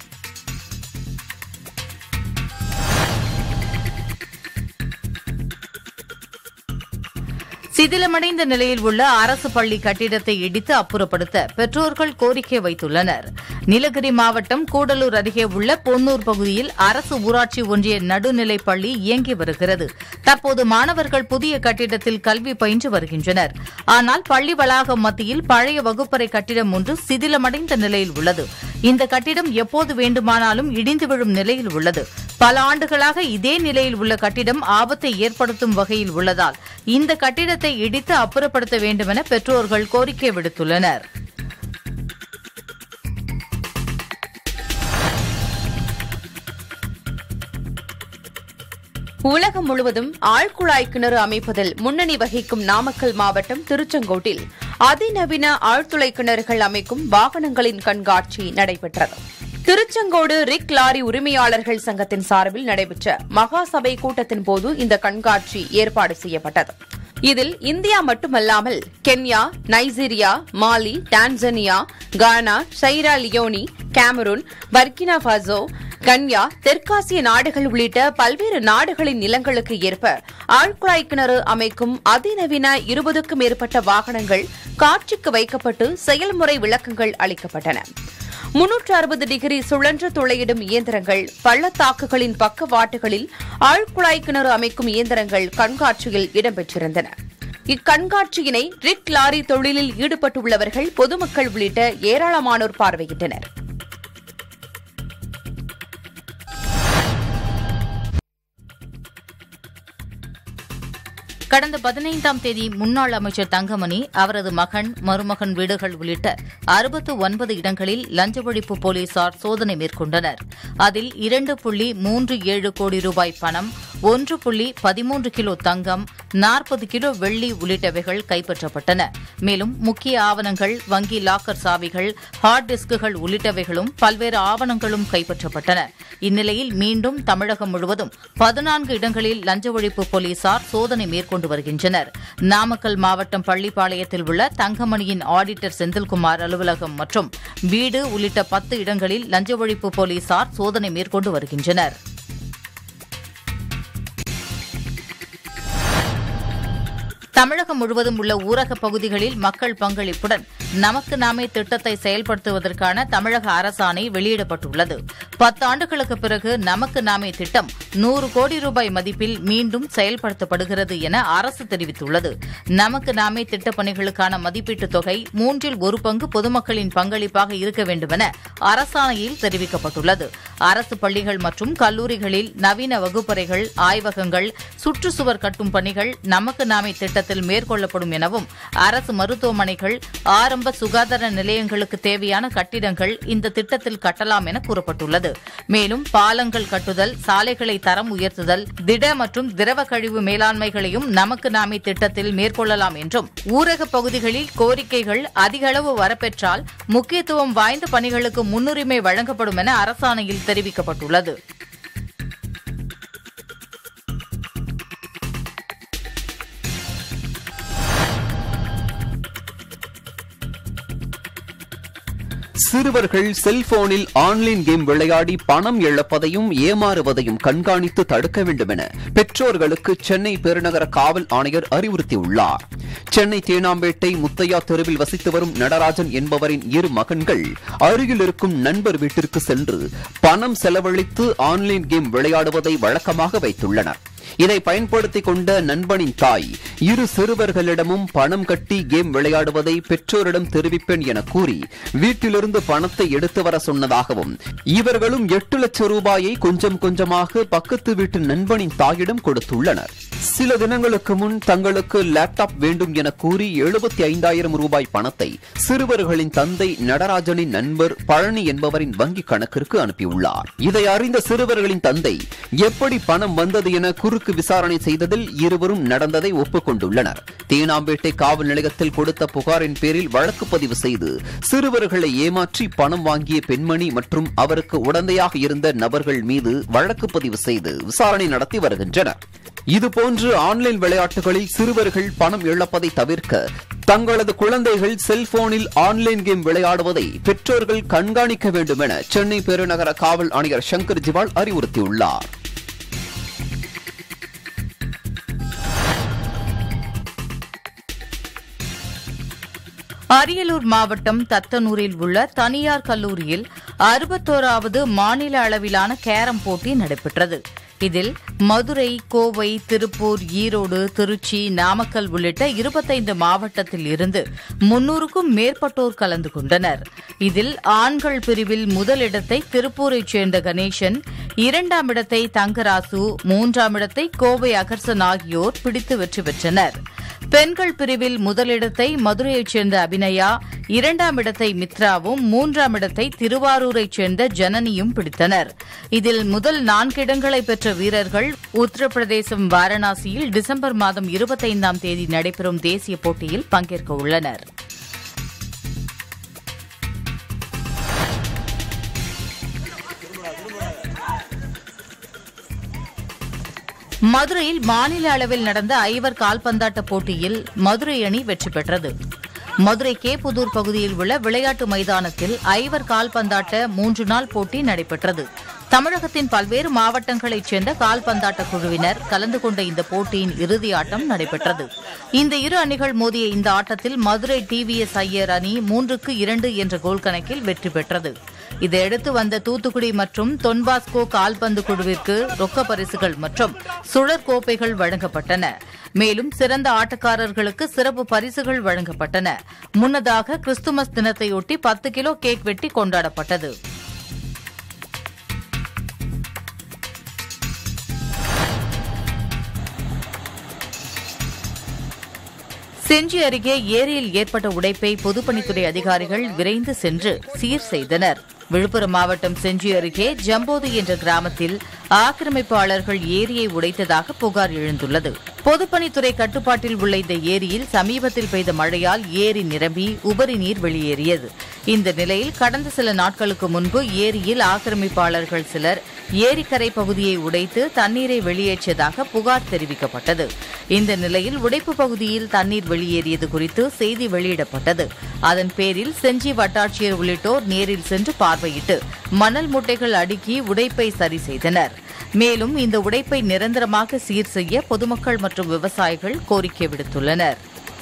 Speaker 3: சிதிலமடைந்த நிலையில் உள்ள அரசு பள்ளி கட்டிடத்தை இடித்து அப்புறப்படுத்த பெற்றோர்கள் கோரிக்கை வைத்துள்ளனர் நீலகிரி மாவட்டம் கூடலூர் அருகே உள்ள பொன்னூர் பகுதியில் அரசு ஊராட்சி ஒன்றிய நடுநிலைப் பள்ளி இயங்கி வருகிறது தற்போது மாணவர்கள் புதிய கட்டிடத்தில் கல்வி பயின்று வருகின்றனர் ஆனால் பள்ளி வளாகம் மத்தியில் பழைய வகுப்பறை கட்டிடம் ஒன்று சிதிலமடைந்த நிலையில் உள்ளது இந்த கட்டிடம் எப்போது வேண்டுமானாலும் இடிந்து விழும் நிலையில் உள்ளது பல ஆண்டுகளாக இதே நிலையில் உள்ள கட்டிடம் ஆபத்தை ஏற்படுத்தும் வகையில் உள்ளதால் இந்த கட்டிடத்தை இடித்து அப்புறப்படுத்த வேண்டுமென பெற்றோர்கள் கோரிக்கை விடுத்துள்ளனர்
Speaker 5: உலகம் முழுவதும் ஆழ்குழாய் கிணறு அமைப்பதில் முன்னணி வகிக்கும் நாமக்கல் மாவட்டம் திருச்செங்கோட்டில் அதிநவீன ஆழ்துளை கிணறுகள் அமைக்கும் வாகனங்களின் கண்காட்சி நடைபெற்றது திருச்செங்கோடு ரிக் லாரி உரிமையாளர்கள் சங்கத்தின் சார்பில் நடைபெற்ற மகாசபை கூட்டத்தின் போது இந்த கண்காட்சி ஏற்பாடு செய்யப்பட்டது இதில் இந்தியா மட்டுமல்லாமல் Kenya Nigeria Mali Tanzania Ghana Sierra Leone Cameroon Burkina Faso Kenya தெற்காசிய நாடுகள் உள்ளிட்ட பல்வேறு நாடுகளின் நிலங்களுக்கு ஏற்ப ஆழ்குழாய் கிணறு அமைக்கும் அதிநவீன இருபதுக்கும் மேற்பட்ட வாகனங்கள் காட்சிக்கு வைக்கப்பட்டு செயல்முறை விளக்கங்கள் அளிக்கப்பட்டன முன்னூற்று அறுபது டிகிரி சுழன்று துளையிடும் இயந்திரங்கள் பள்ளத்தாக்குகளின் பக்கவாட்டுகளில் ஆழ்குழாய் கிணறு அமைக்கும் இயந்திரங்கள் கண்காட்சியில் இடம்பெற்றிருந்தன இக்கண்காட்சியினை ரிக் லாரி தொழிலில் ஈடுபட்டுள்ளவர்கள் பொதுமக்கள் உள்ளிட்ட ஏராளமானோர் பார்வையிட்டனர்
Speaker 3: கடந்த பதினைந்தாம் தேதி முன்னாள் அமைச்சர் தங்கமணி அவரது மகன் மருமகன் வீடுகள் உள்ளிட்ட அறுபத்து ஒன்பது இடங்களில் லஞ்ச ஒழிப்பு போலீசார் சோதனை மேற்கொண்டனர் அதில் இரண்டு புள்ளி மூன்று ஏழு கோடி ரூபாய் பணம் ஒன்று புள்ளி பதிமூன்று கிலோ தங்கம் நாற்பது கிலோ வெள்ளி உள்ளிட்டவைகள் கைப்பற்றப்பட்டன மேலும் முக்கிய ஆவணங்கள் வங்கி லாக்கர் சாவிகள் ஹார்ட் டிஸ்குகள் உள்ளிட்டவைகளும் பல்வேறு ஆவணங்களும் கைப்பற்றப்பட்டன இந்நிலையில் மீண்டும் தமிழகம் முழுவதும் பதினான்கு இடங்களில் லஞ்ச ஒழிப்பு போலீசார் சோதனை மேற்கொண்டு வருகின்றனர் நாமக்கல் மாவட்டம் பள்ளிப்பாளையத்தில் உள்ள தங்கமணியின் ஆடிட்டர் செந்தில்குமார் அலுவலகம் மற்றும் வீடு உள்ளிட்ட பத்து இடங்களில் லஞ்ச ஒழிப்பு போலீசார் சோதனை மேற்கொண்டு வருகின்றனர் தமிழகம் முழுவதும் உள்ள ஊரக பகுதிகளில் மக்கள் பங்களிப்புடன் நமக்கு நாமே திட்டத்தை செயல்படுத்துவதற்கான தமிழக அரசாணை வெளியிடப்பட்டுள்ளது பத்தாண்டுகளுக்கு பிறகு நமக்கு நாமே திட்டம் நூறு கோடி ரூபாய் மதிப்பில் மீண்டும் செயல்படுத்தப்படுகிறது என அரசு தெரிவித்துள்ளது நமக்கு நாமே திட்டப் பணிகளுக்கான மதிப்பீட்டுத் தொகை மூன்றில் ஒரு பங்கு பொதுமக்களின் பங்களிப்பாக இருக்க வேண்டுமென அரசாணையில் தெரிவிக்கப்பட்டுள்ளது அரசு பள்ளிகள் மற்றும் கல்லூரிகளில் நவீன வகுப்பறைகள் ஆய்வகங்கள் சுற்றுச்சுவர் கட்டும் பணிகள் நமக்கு நாமே திட்டத்தில் மேற்கொள்ளப்படும் எனவும் அரசு மருத்துவமனைகள் ஆரம்ப சுகாதார நிலையங்களுக்கு தேவையான கட்டிடங்கள் இந்த திட்டத்தில் கட்டலாம் என கூறப்பட்டுள்ளது மேலும் பாலங்கள் கட்டுதல் சாலைகளை தரம் உயர்த்துதல் திட மற்றும் திரவ கழிவு மேலாண்மைகளையும் நமக்கு நாமே திட்டத்தில் மேற்கொள்ளலாம் என்றும் ஊரக பகுதிகளில் கோரிக்கைகள் அதிக அளவு வரப்பெற்றால் முக்கியத்துவம் வாய்ந்த பணிகளுக்கு முன்னுரிமை வழங்கப்படும் என அரசாணையில் தெரிவிக்கப்பட்டுள்ளது
Speaker 1: சிறுவர்கள் செல்போனில் ஆன்லைன் கேம் விளையாடி பணம் இழப்பதையும் ஏமாறுவதையும் கண்காணித்து தடுக்க வேண்டும் என பெற்றோர்களுக்கு சென்னை பெருநகர காவல் ஆணையர் அறிவுறுத்தியுள்ளார் சென்னை தேனாம்பேட்டை முத்தையா தெருவில் வசித்து வரும் நடராஜன் என்பவரின் இரு மகன்கள் அருகில் இருக்கும் நண்பர் வீட்டிற்கு சென்று பணம் செலவழித்து ஆன்லைன் கேம் விளையாடுவதை வழக்கமாக வைத்துள்ளனர் இதை பயன்படுத்திக் கொண்ட நண்பனின் தாய் இரு சிறுவர்களிடமும் பணம் கட்டி கேம் விளையாடுவதை பெற்றோரிடம் தெரிவிப்பேன் என கூறி வீட்டிலிருந்து பணத்தை எடுத்து வர சொன்னதாகவும் இவர்களும் எட்டு லட்சம் ரூபாயை கொஞ்சம் கொஞ்சமாக பக்கத்து வீட்டு நண்பனின் தாயிடம் கொடுத்துள்ளனர் சில தினங்களுக்கு முன் தங்களுக்கு லேப்டாப் வேண்டும் என கூறி எழுபத்தி ஐந்தாயிரம் ரூபாய் பணத்தை சிறுவர்களின் தந்தை நடராஜனின் நண்பர் பழனி என்பவரின் வங்கி கணக்கிற்கு அனுப்பியுள்ளார் இதை அறிந்த சிறுவர்களின் தந்தை எப்படி பணம் வந்தது என குறுக்கு விசாரணை செய்ததில் இருவரும் நடந்ததை ஒப்புக்கொண்டுள்ளனர் தேனாம்பேட்டை காவல் நிலையத்தில் கொடுத்த புகாரின் பேரில் வழக்கு பதிவு செய்து சிறுவர்களை ஏமாற்றி பணம் வாங்கிய பெண்மணி மற்றும் அவருக்கு உடந்தையாக இருந்த நபர்கள் மீது வழக்கு பதிவு செய்து விசாரணை நடத்தி வருகின்றனர் இதுபோன்று ஆன்லைன் விளையாட்டுகளில் சிறுவர்கள் பணம் இழப்பதை தவிர்க்க தங்களது குழந்தைகள் செல்போனில் ஆன்லைன் கேம் விளையாடுவதை பெற்றோர்கள் கண்காணிக்க வேண்டும் என சென்னை பெருநகர காவல் ஆணையர் சங்கர் ஜிவால் அறிவுறுத்தியுள்ளார்
Speaker 3: அரியலூர் மாவட்டம் தத்தனூரில் உள்ள தனியார் கல்லூரியில் அறுபத்தோராவது மாநில அளவிலான கேரம் போட்டி நடைபெற்றது இதில் மதுரை கோவை திருப்பூர் ஈரோடு திருச்சி நாமக்கல் உள்ளிட்ட இருபத்தைந்து மாவட்டத்தில் இருந்து முன்னூறுக்கும் மேற்பட்டோர் கலந்து கொண்டனர் இதில் ஆண்கள் பிரிவில் முதலிடத்தை திருப்பூரைச் சேர்ந்த கணேசன் இரண்டாம் இடத்தை தங்கராசு மூன்றாம் இடத்தை கோவை அகர்சன் ஆகியோர் பிடித்து வெற்றி பெற்றனர் பெண்கள் பிரிவில் முதலிடத்தை மதுரையைச் சேர்ந்த அபிநயா இரண்டாம் இடத்தை மித்ராவும் மூன்றாம் இடத்தை திருவாரூரைச் சேர்ந்த ஜனனியும் பிடித்தனர் இதில் முதல் நான்கு இடங்களை பெற்ற வீரர்கள் உத்தரப்பிரதேசம் வாரணாசியில் டிசம்பர் மாதம் இருபத்தைந்தாம் தேதி நடைபெறும் தேசிய போட்டியில் பங்கேற்க உள்ளனர் மதுரையில் மாநில அளவில் நடந்த ஐவர் கால்பந்தாட்ட போட்டியில் மதுரை அணி வெற்றி பெற்றது மதுரை கேப்புதூர் பகுதியில் உள்ள விளையாட்டு மைதானத்தில் ஐவர் கால்பந்தாட்ட மூன்று நாள் போட்டி நடைபெற்றது தமிழகத்தின் பல்வேறு மாவட்டங்களைச் சேர்ந்த கால்பந்தாட்ட குழுவினர் கலந்து கொண்ட இந்த போட்டியின் இறுதி ஆட்டம் நடைபெற்றது இந்த இரு அணிகள் மோதிய இந்த ஆட்டத்தில் மதுரை டிவிஎஸ் ஐயர் அணி மூன்றுக்கு இரண்டு என்ற கோல் கணக்கில் வெற்றி பெற்றது இதையடுத்து வந்த தூத்துக்குடி மற்றும் தொன்பாஸ்கோ கால்பந்து குழுவிற்கு ரொக்க பரிசுகள் மற்றும் சுழற் கோப்பைகள் வழங்கப்பட்டன மேலும் சிறந்த ஆட்டக்காரர்களுக்கு சிறப்பு பரிசுகள் வழங்கப்பட்டன முன்னதாக கிறிஸ்துமஸ் தினத்தையொட்டி பத்து கிலோ கேக் வெட்டி கொண்டாடப்பட்டது செஞ்சி அருகே ஏரியில் ஏற்பட்ட உடைப்பை பொதுப்பணித்துறை அதிகாரிகள் விரைந்து சென்று சீர் செய்தனர் விழுப்புரம் மாவட்டம் செஞ்சி அருகே ஜம்போது என்ற கிராமத்தில் ஆக்கிரமிப்பாளர்கள் ஏரியை உடைத்ததாக புகார் எழுந்துள்ளது பொதுப்பணித்துறை கட்டுப்பாட்டில் உள்ள இந்த ஏரியில் சமீபத்தில் பெய்த மழையால் ஏரி நிரம்பி உபரி நீர் வெளியேறியது இந்த நிலையில் கடந்த சில நாட்களுக்கு முன்பு ஏரியில் ஆக்கிரமிப்பாளர்கள் சிலர் ஏரிக்கரை பகுதியை உடைத்து தண்ணீரை வெளியேற்றியதாக புகார் தெரிவிக்கப்பட்டது இந்த நிலையில் உடைப்பு பகுதியில் தண்ணீர் வெளியேறியது குறித்து செய்தி வெளியிடப்பட்டது அதன் பேரில் செஞ்சி வட்டாட்சியர் உள்ளிட்டோர் நேரில் சென்று பார்வையிட்டு மணல் மூட்டைகள் அடுக்கி உடைப்பை சரி செய்தனர் மேலும் இந்த உடைப்பை நிரந்தரமாக சீர் செய்ய பொதுமக்கள் மற்றும் விவசாயிகள் கோரிக்கை விடுத்துள்ளனர்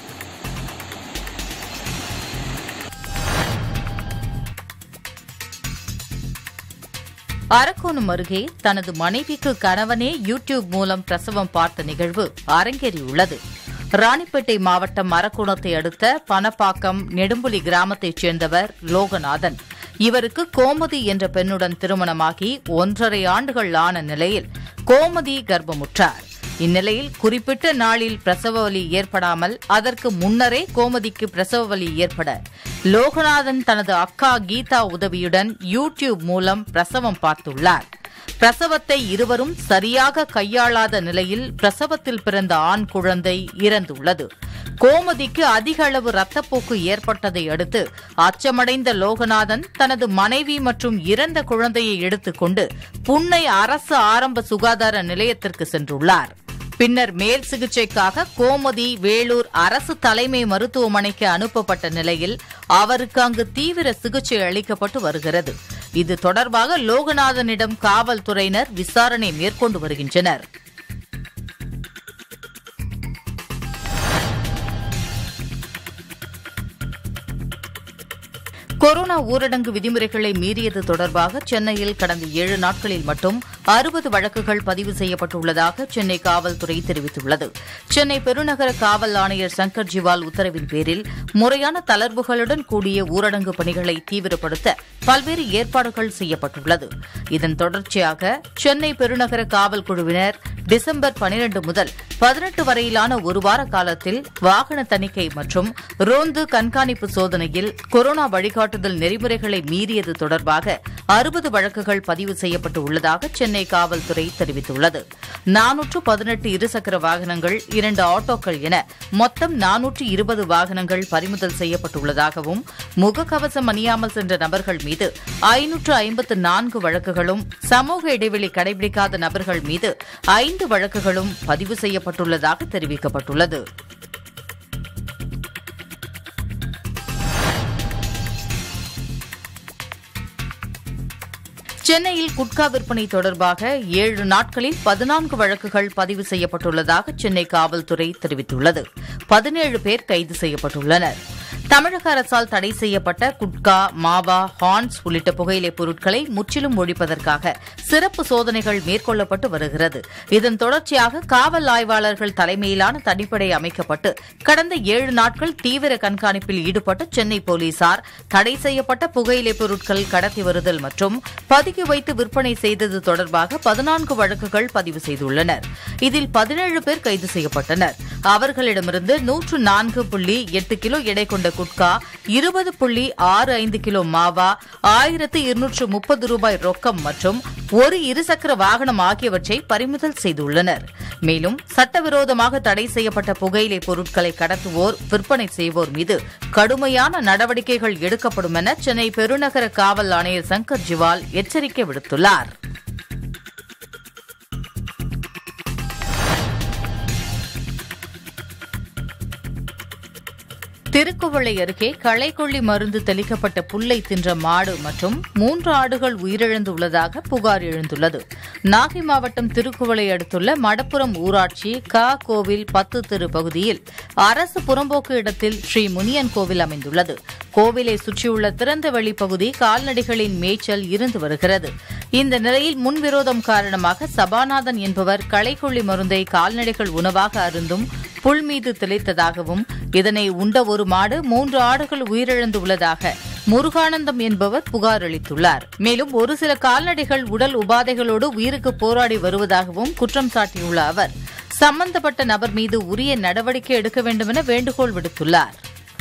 Speaker 3: அரக்கோணம் அருகே தனது மனைவிக்கு கணவனே யூடியூப் மூலம் பிரசவம் பார்த்த நிகழ்வு அரங்கேறியுள்ளது ராணிப்பேட்டை மாவட்டம் அரக்கோணத்தை அடுத்த பனப்பாக்கம் நெடும்புலி கிராமத்தைச் சேர்ந்தவர் லோகநாதன் இவருக்கு கோமதி என்ற பெண்ணுடன் திருமணமாகி ஒன்றரை ஆண்டுகள் ஆன நிலையில் கோமதி கர்ப்பமுற்றார் இந்நிலையில் குறிப்பிட்ட நாளில் பிரசவ வலி ஏற்படாமல் அதற்கு முன்னரே கோமதிக்கு பிரசவ வலி ஏற்பட லோகநாதன் தனது அக்கா கீதா உதவியுடன் யூடியூப் மூலம் பிரசவம் பார்த்துள்ளார் பிரசவத்தை இருவரும் சரியாக கையாளாத நிலையில் பிரசவத்தில் பிறந்த ஆண் குழந்தை இறந்துள்ளது கோமதிக்கு அதிக அளவு ரத்தப்போக்கு ஏற்பட்டதை அடுத்து அச்சமடைந்த லோகநாதன் தனது மனைவி மற்றும் இறந்த குழந்தையை எடுத்துக்கொண்டு புன்னை அரசு ஆரம்ப சுகாதார நிலையத்திற்கு சென்றுள்ளார் பின்னர் மேல் சிகிச்சைக்காக கோமதி வேலூர் அரசு தலைமை மருத்துவமனைக்கு அனுப்பப்பட்ட நிலையில் அவருக்கு அங்கு தீவிர சிகிச்சை அளிக்கப்பட்டு வருகிறது இது தொடர்பாக லோகநாதனிடம் காவல்துறையினர் விசாரணை மேற்கொண்டு வருகின்றனர் கொரோனா ஊரடங்கு விதிமுறைகளை மீறியது தொடர்பாக சென்னையில் கடந்த ஏழு நாட்களில் மட்டும் அறுபது வழக்குகள் பதிவு செய்யப்பட்டுள்ளதாக சென்னை காவல்துறை தெரிவித்துள்ளது சென்னை பெருநகர காவல் ஆணையர் சங்கர் ஜிவால் உத்தரவின் பேரில் முறையான தளர்வுகளுடன் கூடிய ஊரடங்கு பணிகளை தீவிரப்படுத்த பல்வேறு ஏற்பாடுகள் செய்யப்பட்டுள்ளது இதன் தொடர்ச்சியாக சென்னை பெருநகர காவல் குழுவினர் டிசம்பர் பனிரண்டு முதல் பதினெட்டு வரையிலான ஒரு வார காலத்தில் வாகன தணிக்கை மற்றும் ரோந்து கண்காணிப்பு சோதனையில் கொரோனா வழிகாட்டுதல் நெறிமுறைகளை மீறியது தொடர்பாக அறுபது வழக்குகள் பதிவு செய்யப்பட்டு உள்ளதாக சென்னை காவல்துறை தெரிவித்துள்ளது நானூற்று பதினெட்டு இருசக்கர வாகனங்கள் இரண்டு ஆட்டோக்கள் என மொத்தம் நானூற்று இருபது வாகனங்கள் பறிமுதல் செய்யப்பட்டுள்ளதாகவும் முகக்கவசம் அணியாமல் சென்ற நபர்கள் மீது ஐநூற்று ஐம்பத்து நான்கு வழக்குகளும் சமூக இடைவெளி கடைபிடிக்காத நபர்கள் மீது ஐந்து வழக்குகளும் பதிவு செய்யப்பட்டுள்ளதாக தெரிவிக்கப்பட்டுள்ளது சென்னையில் குட்கா விற்பனை தொடர்பாக ஏழு நாட்களில் பதினான்கு வழக்குகள் பதிவு செய்யப்பட்டுள்ளதாக சென்னை காவல்துறை தெரிவித்துள்ளது பதினேழு பேர் கைது செய்யப்பட்டுள்ளனர் தமிழக அரசால் தடை செய்யப்பட்ட குட்கா மாவா ஹார்ன்ஸ் உள்ளிட்ட புகையிலைப் பொருட்களை முற்றிலும் ஒழிப்பதற்காக சிறப்பு சோதனைகள் மேற்கொள்ளப்பட்டு வருகிறது இதன் தொடர்ச்சியாக காவல் ஆய்வாளர்கள் தலைமையிலான தனிப்படை அமைக்கப்பட்டு கடந்த ஏழு நாட்கள் தீவிர கண்காணிப்பில் ஈடுபட்ட சென்னை போலீசார் தடை செய்யப்பட்ட புகையிலைப் பொருட்கள் கடத்தி வருதல் மற்றும் பதுக்கி வைத்து விற்பனை செய்தது தொடர்பாக பதினான்கு வழக்குகள் பதிவு செய்துள்ளனர் இதில் பதினேழு பேர் கைது செய்யப்பட்டனர் அவர்களிடமிருந்து நூற்று நான்கு புள்ளி எட்டு கிலோ எடை கொண்ட குட்கா இருபது புள்ளி ஆறு ஐந்து கிலோ மாவா ஆயிரத்து இருநூற்று முப்பது ரூபாய் ரொக்கம் மற்றும் ஒரு இருசக்கர வாகனம் ஆகியவற்றை பறிமுதல் செய்துள்ளனர் மேலும் சட்டவிரோதமாக தடை செய்யப்பட்ட புகையிலை பொருட்களை கடத்துவோர் விற்பனை செய்வோர் மீது கடுமையான நடவடிக்கைகள் எடுக்கப்படும் என சென்னை பெருநகர காவல் ஆணையர் சங்கர் ஜிவால் எச்சரிக்கை விடுத்துள்ளார் திருக்குவளை அருகே களைக்கொல்லி மருந்து தெளிக்கப்பட்ட புல்லை தின்ற மாடு மற்றும் மூன்று ஆடுகள் உயிரிழந்துள்ளதாக புகார் எழுந்துள்ளது நாகை மாவட்டம் திருக்குவளை அடுத்துள்ள மடப்புரம் ஊராட்சி கா கோவில் பத்து தெரு பகுதியில் அரசு புறம்போக்கு இடத்தில் ஸ்ரீ முனியன் கோவில் அமைந்துள்ளது கோவிலை சுற்றியுள்ள திறந்தவெளி பகுதி கால்நடைகளின் மேய்ச்சல் இருந்து வருகிறது இந்த நிலையில் முன்விரோதம் காரணமாக சபாநாதன் என்பவர் களைக்கொல்லி மருந்தை கால்நடைகள் உணவாக அருந்தும் புல் மீது தெளித்ததாகவும் இதனை உண்ட ஒரு மாடு மூன்று ஆடுகள் உயிரிழந்துள்ளதாக முருகானந்தம் என்பவர் புகார் அளித்துள்ளார் மேலும் ஒரு சில கால்நடைகள் உடல் உபாதைகளோடு உயிருக்கு போராடி வருவதாகவும் குற்றம் சாட்டியுள்ள அவர் சம்பந்தப்பட்ட நபர் மீது உரிய நடவடிக்கை எடுக்க வேண்டுமென வேண்டுகோள் விடுத்துள்ளார்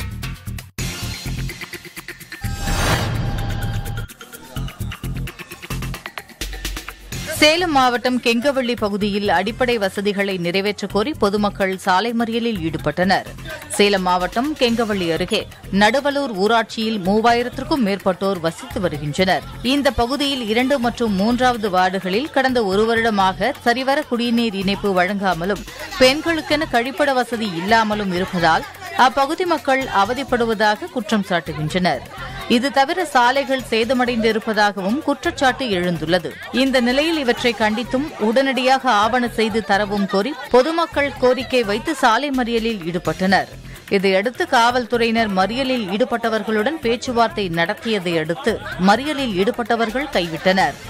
Speaker 3: சேலம் மாவட்டம் கெங்கவள்ளி பகுதியில் அடிப்படை வசதிகளை நிறைவேற்றக் கோரி பொதுமக்கள் சாலை மறியலில் ஈடுபட்டனர் சேலம் மாவட்டம் கெங்கவள்ளி அருகே நடுவலூர் ஊராட்சியில் மூவாயிரத்திற்கும் மேற்பட்டோர் வசித்து வருகின்றனர் இந்த பகுதியில் இரண்டு மற்றும் மூன்றாவது வார்டுகளில் கடந்த ஒரு வருடமாக சரிவர குடிநீர் இணைப்பு வழங்காமலும் பெண்களுக்கென கழிப்பட வசதி இல்லாமலும் இருப்பதால் அப்பகுதி மக்கள் அவதிப்படுவதாக குற்றம் சாட்டுகின்றனர் இது தவிர சாலைகள் சேதமடைந்திருப்பதாகவும் குற்றச்சாட்டு எழுந்துள்ளது இந்த நிலையில் இவற்றை கண்டித்தும் உடனடியாக ஆவண செய்து தரவும் கோரி பொதுமக்கள் கோரிக்கை வைத்து சாலை மறியலில் ஈடுபட்டனர் இதையடுத்து காவல்துறையினர் மறியலில் ஈடுபட்டவர்களுடன் பேச்சுவார்த்தை நடத்தியதை அடுத்து மறியலில் ஈடுபட்டவர்கள் கைவிட்டனர்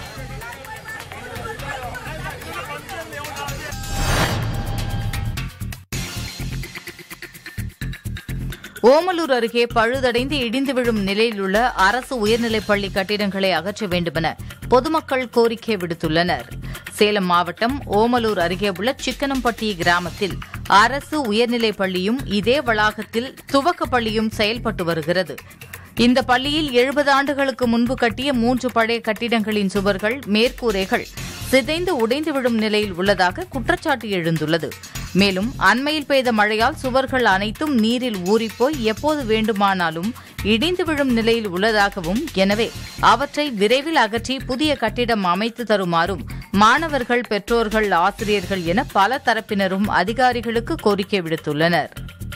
Speaker 3: ஓமலூர் அருகே பழுதடைந்து இடிந்து விழும் நிலையில் உள்ள அரசு உயர்நிலைப் பள்ளி கட்டிடங்களை அகற்ற வேண்டுமென பொதுமக்கள் கோரிக்கை விடுத்துள்ளனர் சேலம் மாவட்டம் ஓமலூர் அருகே உள்ள சிக்கனம்பட்டி கிராமத்தில் அரசு உயர்நிலைப் பள்ளியும் இதே வளாகத்தில் துவக்கப் பள்ளியும் செயல்பட்டு வருகிறது இந்த பள்ளியில் எழுபது ஆண்டுகளுக்கு முன்பு கட்டிய மூன்று பழைய கட்டிடங்களின் சுவர்கள் மேற்கூரைகள் சிதைந்து உடைந்து விழும் நிலையில் உள்ளதாக குற்றச்சாட்டு எழுந்துள்ளது மேலும் அண்மையில் பெய்த மழையால் சுவர்கள் அனைத்தும் நீரில் ஊறிப்போய் எப்போது வேண்டுமானாலும் இடிந்து விழும் நிலையில் உள்ளதாகவும் எனவே அவற்றை விரைவில் அகற்றி புதிய கட்டிடம் அமைத்து தருமாறும் மாணவர்கள் பெற்றோர்கள் ஆசிரியர்கள் என பல தரப்பினரும் அதிகாரிகளுக்கு கோரிக்கை விடுத்துள்ளனர்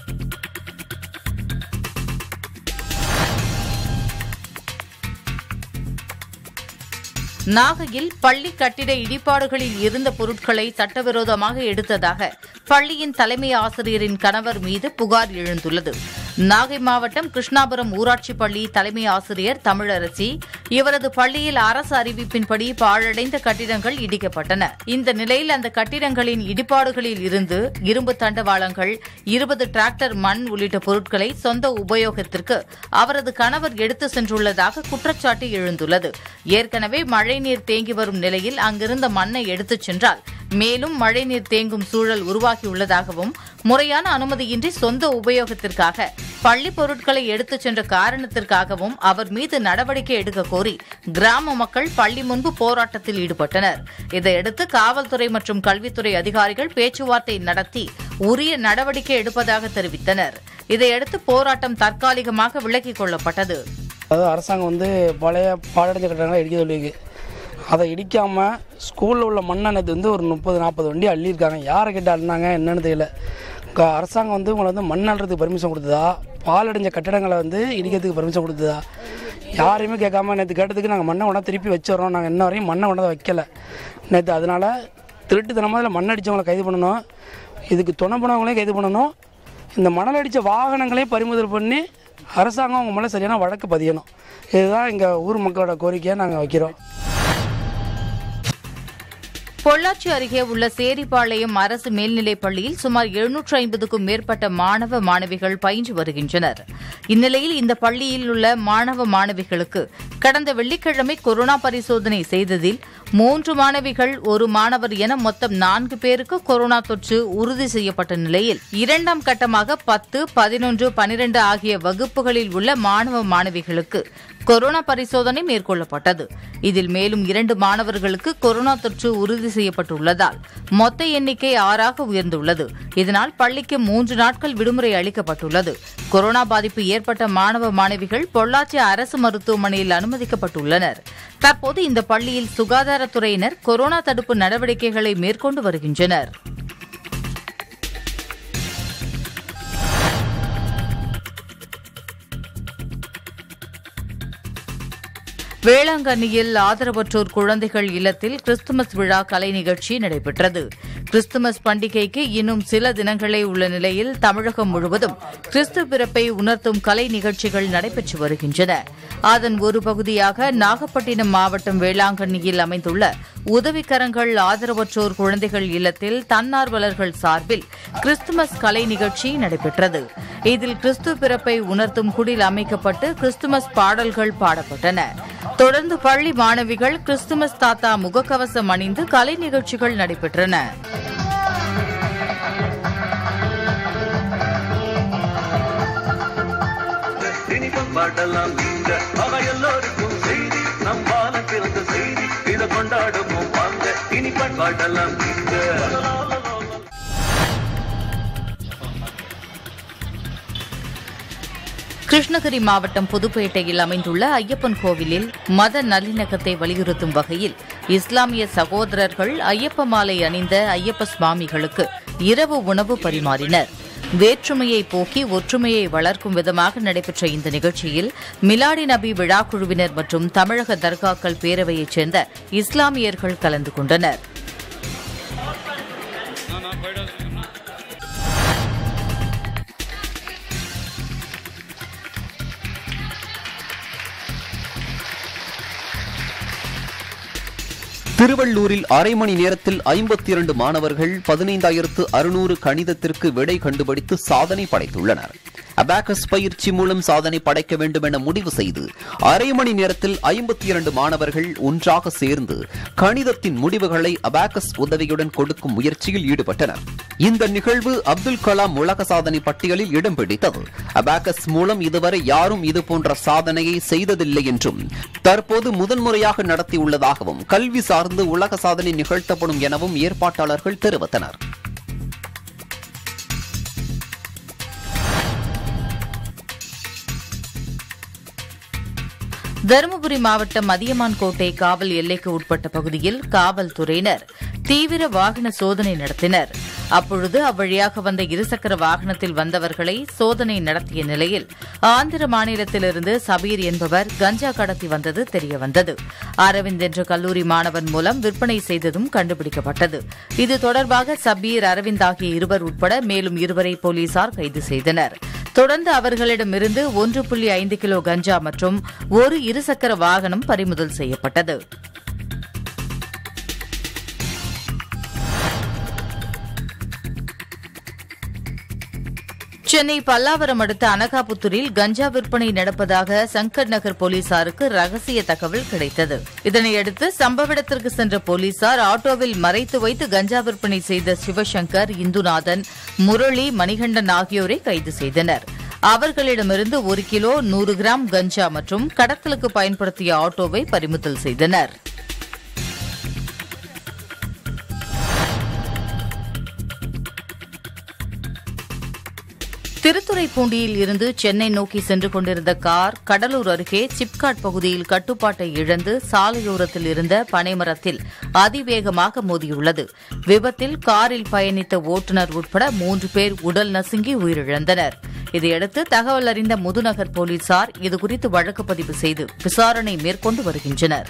Speaker 3: நாகையில் பள்ளி கட்டிட இடிபாடுகளில் இருந்த பொருட்களை சட்டவிரோதமாக எடுத்ததாக பள்ளியின் தலைமை ஆசிரியரின் கணவர் மீது புகார் எழுந்துள்ளது நாகை மாவட்டம் கிருஷ்ணாபுரம் ஊராட்சி பள்ளி தலைமை ஆசிரியர் தமிழரசி இவரது பள்ளியில் அரசு அறிவிப்பின்படி பாழடைந்த கட்டிடங்கள் இடிக்கப்பட்டன இந்த நிலையில் அந்த கட்டிடங்களின் இடிபாடுகளில் இருந்து இரும்பு தண்டவாளங்கள் இருபது டிராக்டர் மண் உள்ளிட்ட பொருட்களை சொந்த உபயோகத்திற்கு அவரது கணவர் எடுத்து சென்றுள்ளதாக குற்றச்சாட்டு எழுந்துள்ளது ஏற்கனவே மழைநீர் தேங்கி வரும் நிலையில் அங்கிருந்த மண்ணை எடுத்துச் சென்றால் மேலும் மழைநீர் தேங்கும் சூழல் உருவாகியுள்ளதாகவும் முறையான அனுமதியின்றி சொந்த உபயோகத்திற்காக பள்ளி பொருட்களை எடுத்துச் சென்ற காரணத்திற்காகவும் அவர் மீது நடவடிக்கை எடுக்க கோரி கிராம மக்கள் பள்ளி முன்பு போராட்டத்தில் ஈடுபட்டனர் இதையடுத்து காவல்துறை மற்றும் கல்வித்துறை அதிகாரிகள் பேச்சுவார்த்தை நடத்தி உரிய நடவடிக்கை எடுப்பதாக தெரிவித்தனர் இதையடுத்து போராட்டம் தற்காலிகமாக விலக்கிக் கொள்ளப்பட்டது
Speaker 6: அதாவது அரசாங்கம் வந்து பழைய பாழடைஞ்ச கட்டடங்களை இடிக்க சொல்லியிருக்கு அதை இடிக்காமல் ஸ்கூலில் உள்ள மண்ணெண்ணத்து வந்து ஒரு முப்பது நாற்பது வண்டி அள்ளியிருக்காங்க யாரை கிட்ட அள்ளினாங்க என்னன்னு தெரியல க- அரசாங்கம் வந்து உங்களை வந்து மண் அள்ளுறதுக்கு பர்மிஷன் கொடுத்ததா பாலடைஞ்ச கட்டடங்களை வந்து இடிக்கிறதுக்கு பர்மிஷன் கொடுத்ததா யாரையுமே கேட்காம நேற்று கேட்டதுக்கு நாங்கள் மண்ணை கொண்டா திருப்பி வச்சிடறோம் நாங்கள் இன்ன வரையும் மண்ணை கொண்டா வைக்கல நேற்று அதனால் திருட்டுத்தனமாக இதில் மண் அடித்தவங்களை கைது பண்ணணும் இதுக்கு துணை போனவங்களையும் கைது பண்ணணும் இந்த மணல் அடித்த வாகனங்களையும் பறிமுதல் பண்ணி அரசாங்கம் அவங்க மேலே சரியான வழக்கு பதியணும் இதுதான் எங்கள் ஊர் மக்களோட கோரிக்கையை நாங்கள் வைக்கிறோம்
Speaker 3: பொள்ளாச்சி அருகே உள்ள சேரிப்பாளையம் அரசு மேல்நிலைப் பள்ளியில் சுமார் எழுநூற்று ஐம்பதுக்கும் மேற்பட்ட மாணவ மாணவிகள் பயின்று வருகின்றனர் இந்நிலையில் இந்த பள்ளியில் உள்ள மாணவ மாணவிகளுக்கு கடந்த வெள்ளிக்கிழமை கொரோனா பரிசோதனை செய்ததில் மூன்று மாணவிகள் ஒரு மாணவர் என மொத்தம் நான்கு பேருக்கு கொரோனா தொற்று உறுதி செய்யப்பட்ட நிலையில் இரண்டாம் கட்டமாக பத்து பதினொன்று பனிரெண்டு ஆகிய வகுப்புகளில் உள்ள மாணவ மாணவிகளுக்கு கொரோனா பரிசோதனை மேற்கொள்ளப்பட்டது இதில் மேலும் இரண்டு மாணவர்களுக்கு கொரோனா தொற்று உறுதி செய்யப்பட்டுள்ளதால் மொத்த எண்ணிக்கை ஆறாக உயர்ந்துள்ளது இதனால் பள்ளிக்கு மூன்று நாட்கள் விடுமுறை அளிக்கப்பட்டுள்ளது கொரோனா பாதிப்பு ஏற்பட்ட மாணவ மாணவிகள் பொள்ளாச்சி அரசு மருத்துவமனையில் அனுமதிக்கப்பட்டுள்ளனர் தற்போது இந்த பள்ளியில் சுகாதாரத்துறையினர் கொரோனா தடுப்பு நடவடிக்கைகளை மேற்கொண்டு வருகின்றனர் வேளாங்கண்ணியில் ஆதரவற்றோர் குழந்தைகள் இல்லத்தில் கிறிஸ்துமஸ் விழா கலை நிகழ்ச்சி நடைபெற்றது கிறிஸ்துமஸ் பண்டிகைக்கு இன்னும் சில தினங்களே உள்ள நிலையில் தமிழகம் முழுவதும் கிறிஸ்து பிறப்பை உணர்த்தும் கலை நிகழ்ச்சிகள் நடைபெற்று வருகின்றன அதன் ஒரு பகுதியாக நாகப்பட்டினம் மாவட்டம் வேளாங்கண்ணியில் அமைந்துள்ள உதவிக்கரங்கள் ஆதரவற்றோர் குழந்தைகள் இல்லத்தில் தன்னார்வலர்கள் சார்பில் கிறிஸ்துமஸ் கலை நிகழ்ச்சி நடைபெற்றது இதில் கிறிஸ்து பிறப்பை உணர்த்தும் குடில் அமைக்கப்பட்டு கிறிஸ்துமஸ் பாடல்கள் பாடப்பட்டன தொடர்ந்து பள்ளி மாணவிகள் கிறிஸ்துமஸ் தாத்தா முகக்கவசம் அணிந்து கலை நிகழ்ச்சிகள் நடைபெற்றன
Speaker 7: இனிப்பம் பாடலாம் நீங்க அவ எல்லோருக்கும் செய்தி நம் வானம் பிறந்த செய்தி இதை கொண்டாடுவோம் வாங்க இனிப்பம் பாடலாம் நீங்க
Speaker 3: கிருஷ்ணகிரி மாவட்டம் புதுப்பேட்டையில் அமைந்துள்ள ஐயப்பன் கோவிலில் மத நல்லிணக்கத்தை வலியுறுத்தும் வகையில் இஸ்லாமிய சகோதரர்கள் ஐயப்ப மாலை அணிந்த ஐயப்ப சுவாமிகளுக்கு இரவு உணவு பரிமாறினர் வேற்றுமையை போக்கி ஒற்றுமையை வளர்க்கும் விதமாக நடைபெற்ற இந்த நிகழ்ச்சியில் மிலாடி நபி விழா குழுவினர் மற்றும் தமிழக தர்காக்கள் பேரவையைச் சேர்ந்த இஸ்லாமியர்கள் கலந்து கொண்டனர்
Speaker 1: திருவள்ளூரில் அரை மணி நேரத்தில் ஐம்பத்தி இரண்டு மாணவர்கள் பதினைந்தாயிரத்து அறுநூறு கணிதத்திற்கு விடை கண்டுபிடித்து சாதனை படைத்துள்ளனர் அபாகஸ் பயிற்சி மூலம் சாதனை படைக்க வேண்டும் என முடிவு செய்து அரை மணி நேரத்தில் ஐம்பத்தி இரண்டு மாணவர்கள் ஒன்றாக சேர்ந்து கணிதத்தின் முடிவுகளை அபாகஸ் உதவியுடன் கொடுக்கும் முயற்சியில் ஈடுபட்டனர் இந்த நிகழ்வு அப்துல் கலாம் உலக சாதனை பட்டியலில் இடம் பிடித்தது அபாகஸ் மூலம் இதுவரை யாரும் இதுபோன்ற சாதனையை செய்ததில்லை என்றும் தற்போது முதன்முறையாக நடத்தியுள்ளதாகவும் கல்வி சார்ந்து உலக சாதனை நிகழ்த்தப்படும் எனவும் ஏற்பாட்டாளர்கள் தெரிவித்தனர்
Speaker 3: தருமபுரி மாவட்டம் அதியமான் கோட்டை காவல் எல்லைக்கு உட்பட்ட பகுதியில் காவல்துறையினர் தீவிர வாகன சோதனை நடத்தினர் அப்பொழுது அவ்வழியாக வந்த இருசக்கர வாகனத்தில் வந்தவர்களை சோதனை நடத்திய நிலையில் ஆந்திர மாநிலத்திலிருந்து சபீர் என்பவர் கஞ்சா கடத்தி வந்தது தெரியவந்தது அரவிந்த் என்ற கல்லூரி மாணவன் மூலம் விற்பனை செய்ததும் கண்டுபிடிக்கப்பட்டது இது தொடர்பாக சபீர் அரவிந்த் ஆகிய இருவர் உட்பட மேலும் இருவரை போலீசார் கைது செய்தனர் தொடர்ந்து அவர்களிடமிருந்து ஒன்று புள்ளி ஐந்து கிலோ கஞ்சா மற்றும் ஒரு இருசக்கர வாகனம் பறிமுதல் செய்யப்பட்டது சென்னை பல்லாவரம் அடுத்த அனகாபுத்தூரில் கஞ்சா விற்பனை நடப்பதாக சங்கர் நகர் போலீசாருக்கு ரகசிய தகவல் கிடைத்தது இதனையடுத்து சம்பவ இடத்திற்கு சென்ற போலீசார் ஆட்டோவில் மறைத்து வைத்து கஞ்சா விற்பனை செய்த சிவசங்கர் இந்துநாதன் முரளி மணிகண்டன் ஆகியோரை கைது செய்தனர் அவர்களிடமிருந்து ஒரு கிலோ நூறு கிராம் கஞ்சா மற்றும் கடத்தலுக்கு பயன்படுத்திய ஆட்டோவை பறிமுதல் செய்தனர் திருத்துறைப்பூண்டியில் இருந்து சென்னை நோக்கி சென்று கொண்டிருந்த கார் கடலூர் அருகே சிப்காட் பகுதியில் கட்டுப்பாட்டை இழந்து சாலையோரத்தில் இருந்த பனைமரத்தில் அதிவேகமாக மோதியுள்ளது விபத்தில் காரில் பயணித்த ஓட்டுநர் உட்பட மூன்று பேர் உடல் நசுங்கி உயிரிழந்தனர் இதையடுத்து தகவல் அறிந்த முதுநகர் போலீசார் இதுகுறித்து வழக்கு பதிவு செய்து விசாரணை மேற்கொண்டு வருகின்றனர்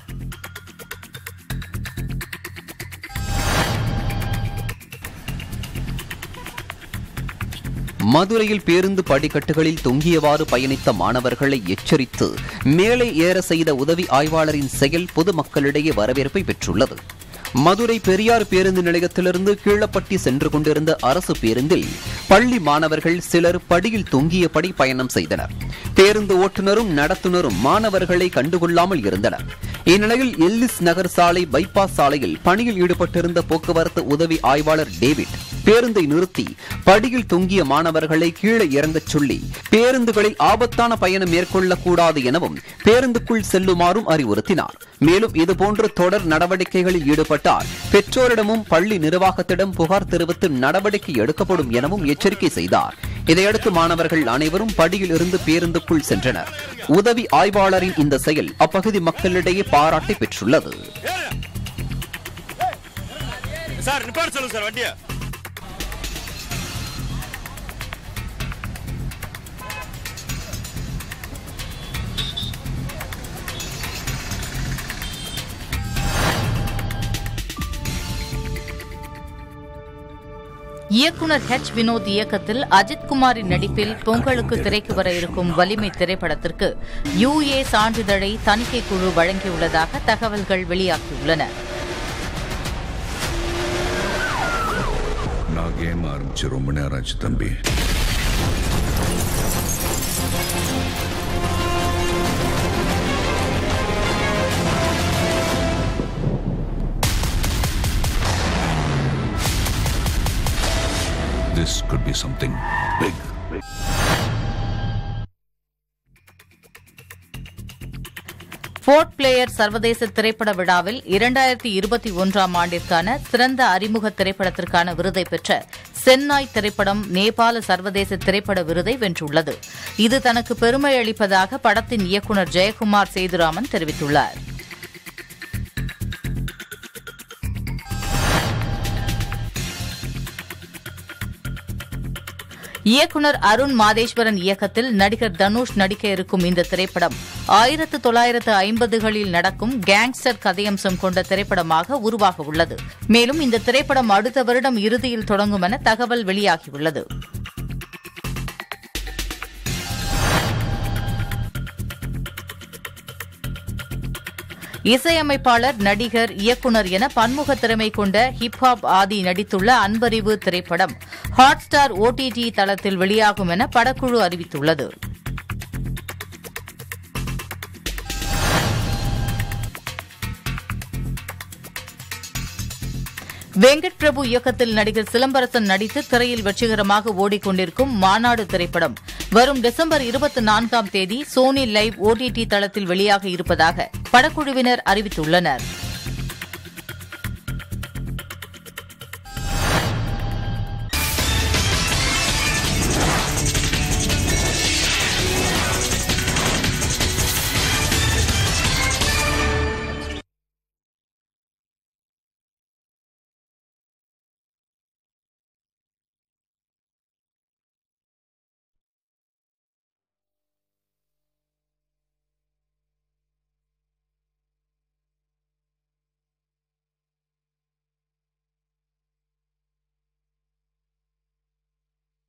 Speaker 1: மதுரையில் பேருந்து படிக்கட்டுகளில் தொங்கியவாறு பயணித்த மாணவர்களை எச்சரித்து மேலே ஏற செய்த உதவி ஆய்வாளரின் செயல் பொதுமக்களிடையே வரவேற்பை பெற்றுள்ளது மதுரை பெரியார் பேருந்து நிலையத்திலிருந்து கீழப்பட்டி சென்று கொண்டிருந்த அரசு பேருந்தில் பள்ளி மாணவர்கள் சிலர் படியில் தொங்கியபடி பயணம் செய்தனர் பேருந்து ஓட்டுநரும் நடத்துனரும் மாணவர்களை கண்டுகொள்ளாமல் இருந்தனர் இந்நிலையில் எல்லிஸ் நகர் சாலை பைபாஸ் சாலையில் பணியில் ஈடுபட்டிருந்த போக்குவரத்து உதவி ஆய்வாளர் டேவிட் பேருந்தை நிறுத்தி படியில் தொங்கிய மாணவர்களை கீழே இறங்கச் சொல்லி பேருந்துகளில் ஆபத்தான பயணம் மேற்கொள்ளக்கூடாது எனவும் பேருந்துக்குள் செல்லுமாறும் அறிவுறுத்தினார் மேலும் இதுபோன்ற தொடர் நடவடிக்கைகளில் ஈடுபட்டால் பெற்றோரிடமும் பள்ளி நிர்வாகத்திடம் புகார் தெரிவித்து நடவடிக்கை எடுக்கப்படும் எனவும் எச்சரிக்கை செய்தார் இதையடுத்து மாணவர்கள் அனைவரும் படியில் இருந்து பேருந்துக்குள் சென்றனர் உதவி ஆய்வாளரின் இந்த செயல் அப்பகுதி மக்களிடையே பாராட்டை பெற்றுள்ளது
Speaker 8: சார் நிப்பாட சொல்லுங்க சார் வண்டியை
Speaker 3: இயக்குனர் ஹெச் வினோத் இயக்கத்தில் அஜித் குமாரின் நடிப்பில் பொங்கலுக்கு திரைக்கு வர இருக்கும் வலிமை திரைப்படத்திற்கு யுஏ சான்றிதழை தணிக்கை குழு வழங்கியுள்ளதாக தகவல்கள் வெளியாகியுள்ளன
Speaker 9: நான் கேம் ஆரம்பிச்சு ரொம்ப நேரம் ஆச்சு தம்பி This could be something big.
Speaker 3: Port Blair சர்வதேச திரைப்பட விழாவில் இரண்டாயிரத்தி இருபத்தி ஒன்றாம் ஆண்டிற்கான சிறந்த அறிமுக திரைப்படத்திற்கான விருதை பெற்ற சென்னாய் திரைப்படம் நேபாள சர்வதேச திரைப்பட விருதை வென்றுள்ளது இது தனக்கு பெருமை அளிப்பதாக படத்தின் இயக்குநர் ஜெயக்குமார் சேதுராமன் தெரிவித்துள்ளார் இயக்குநர் அருண் மாதேஸ்வரன் இயக்கத்தில் நடிகர் தனுஷ் நடிக்க இருக்கும் இந்த திரைப்படம் ஆயிரத்து தொள்ளாயிரத்து ஐம்பதுகளில் நடக்கும் கேங்ஸ்டர் கதையம்சம் கொண்ட திரைப்படமாக உருவாக உள்ளது மேலும் இந்த திரைப்படம் அடுத்த வருடம் இறுதியில் தொடங்கும் என தகவல் வெளியாகியுள்ளது இசையமைப்பாளர் நடிகர் இயக்குனர் என பன்முக திறமை கொண்ட ஹிப்ஹாப் ஆதி நடித்துள்ள அன்பறிவு திரைப்படம் ஹாட் ஸ்டார் ஓடிடி தளத்தில் வெளியாகும் என படக்குழு அறிவித்துள்ளது வெங்கட் பிரபு இயக்கத்தில் நடிகர் சிலம்பரசன் நடித்து திரையில் வெற்றிகரமாக ஓடிக்கொண்டிருக்கும் மாநாடு திரைப்படம் வரும் டிசம்பர் இருபத்தி நான்காம் தேதி சோனி லைவ் ஓடிடி தளத்தில் வெளியாக இருப்பதாக படக்குழுவினர் அறிவித்துள்ளனர்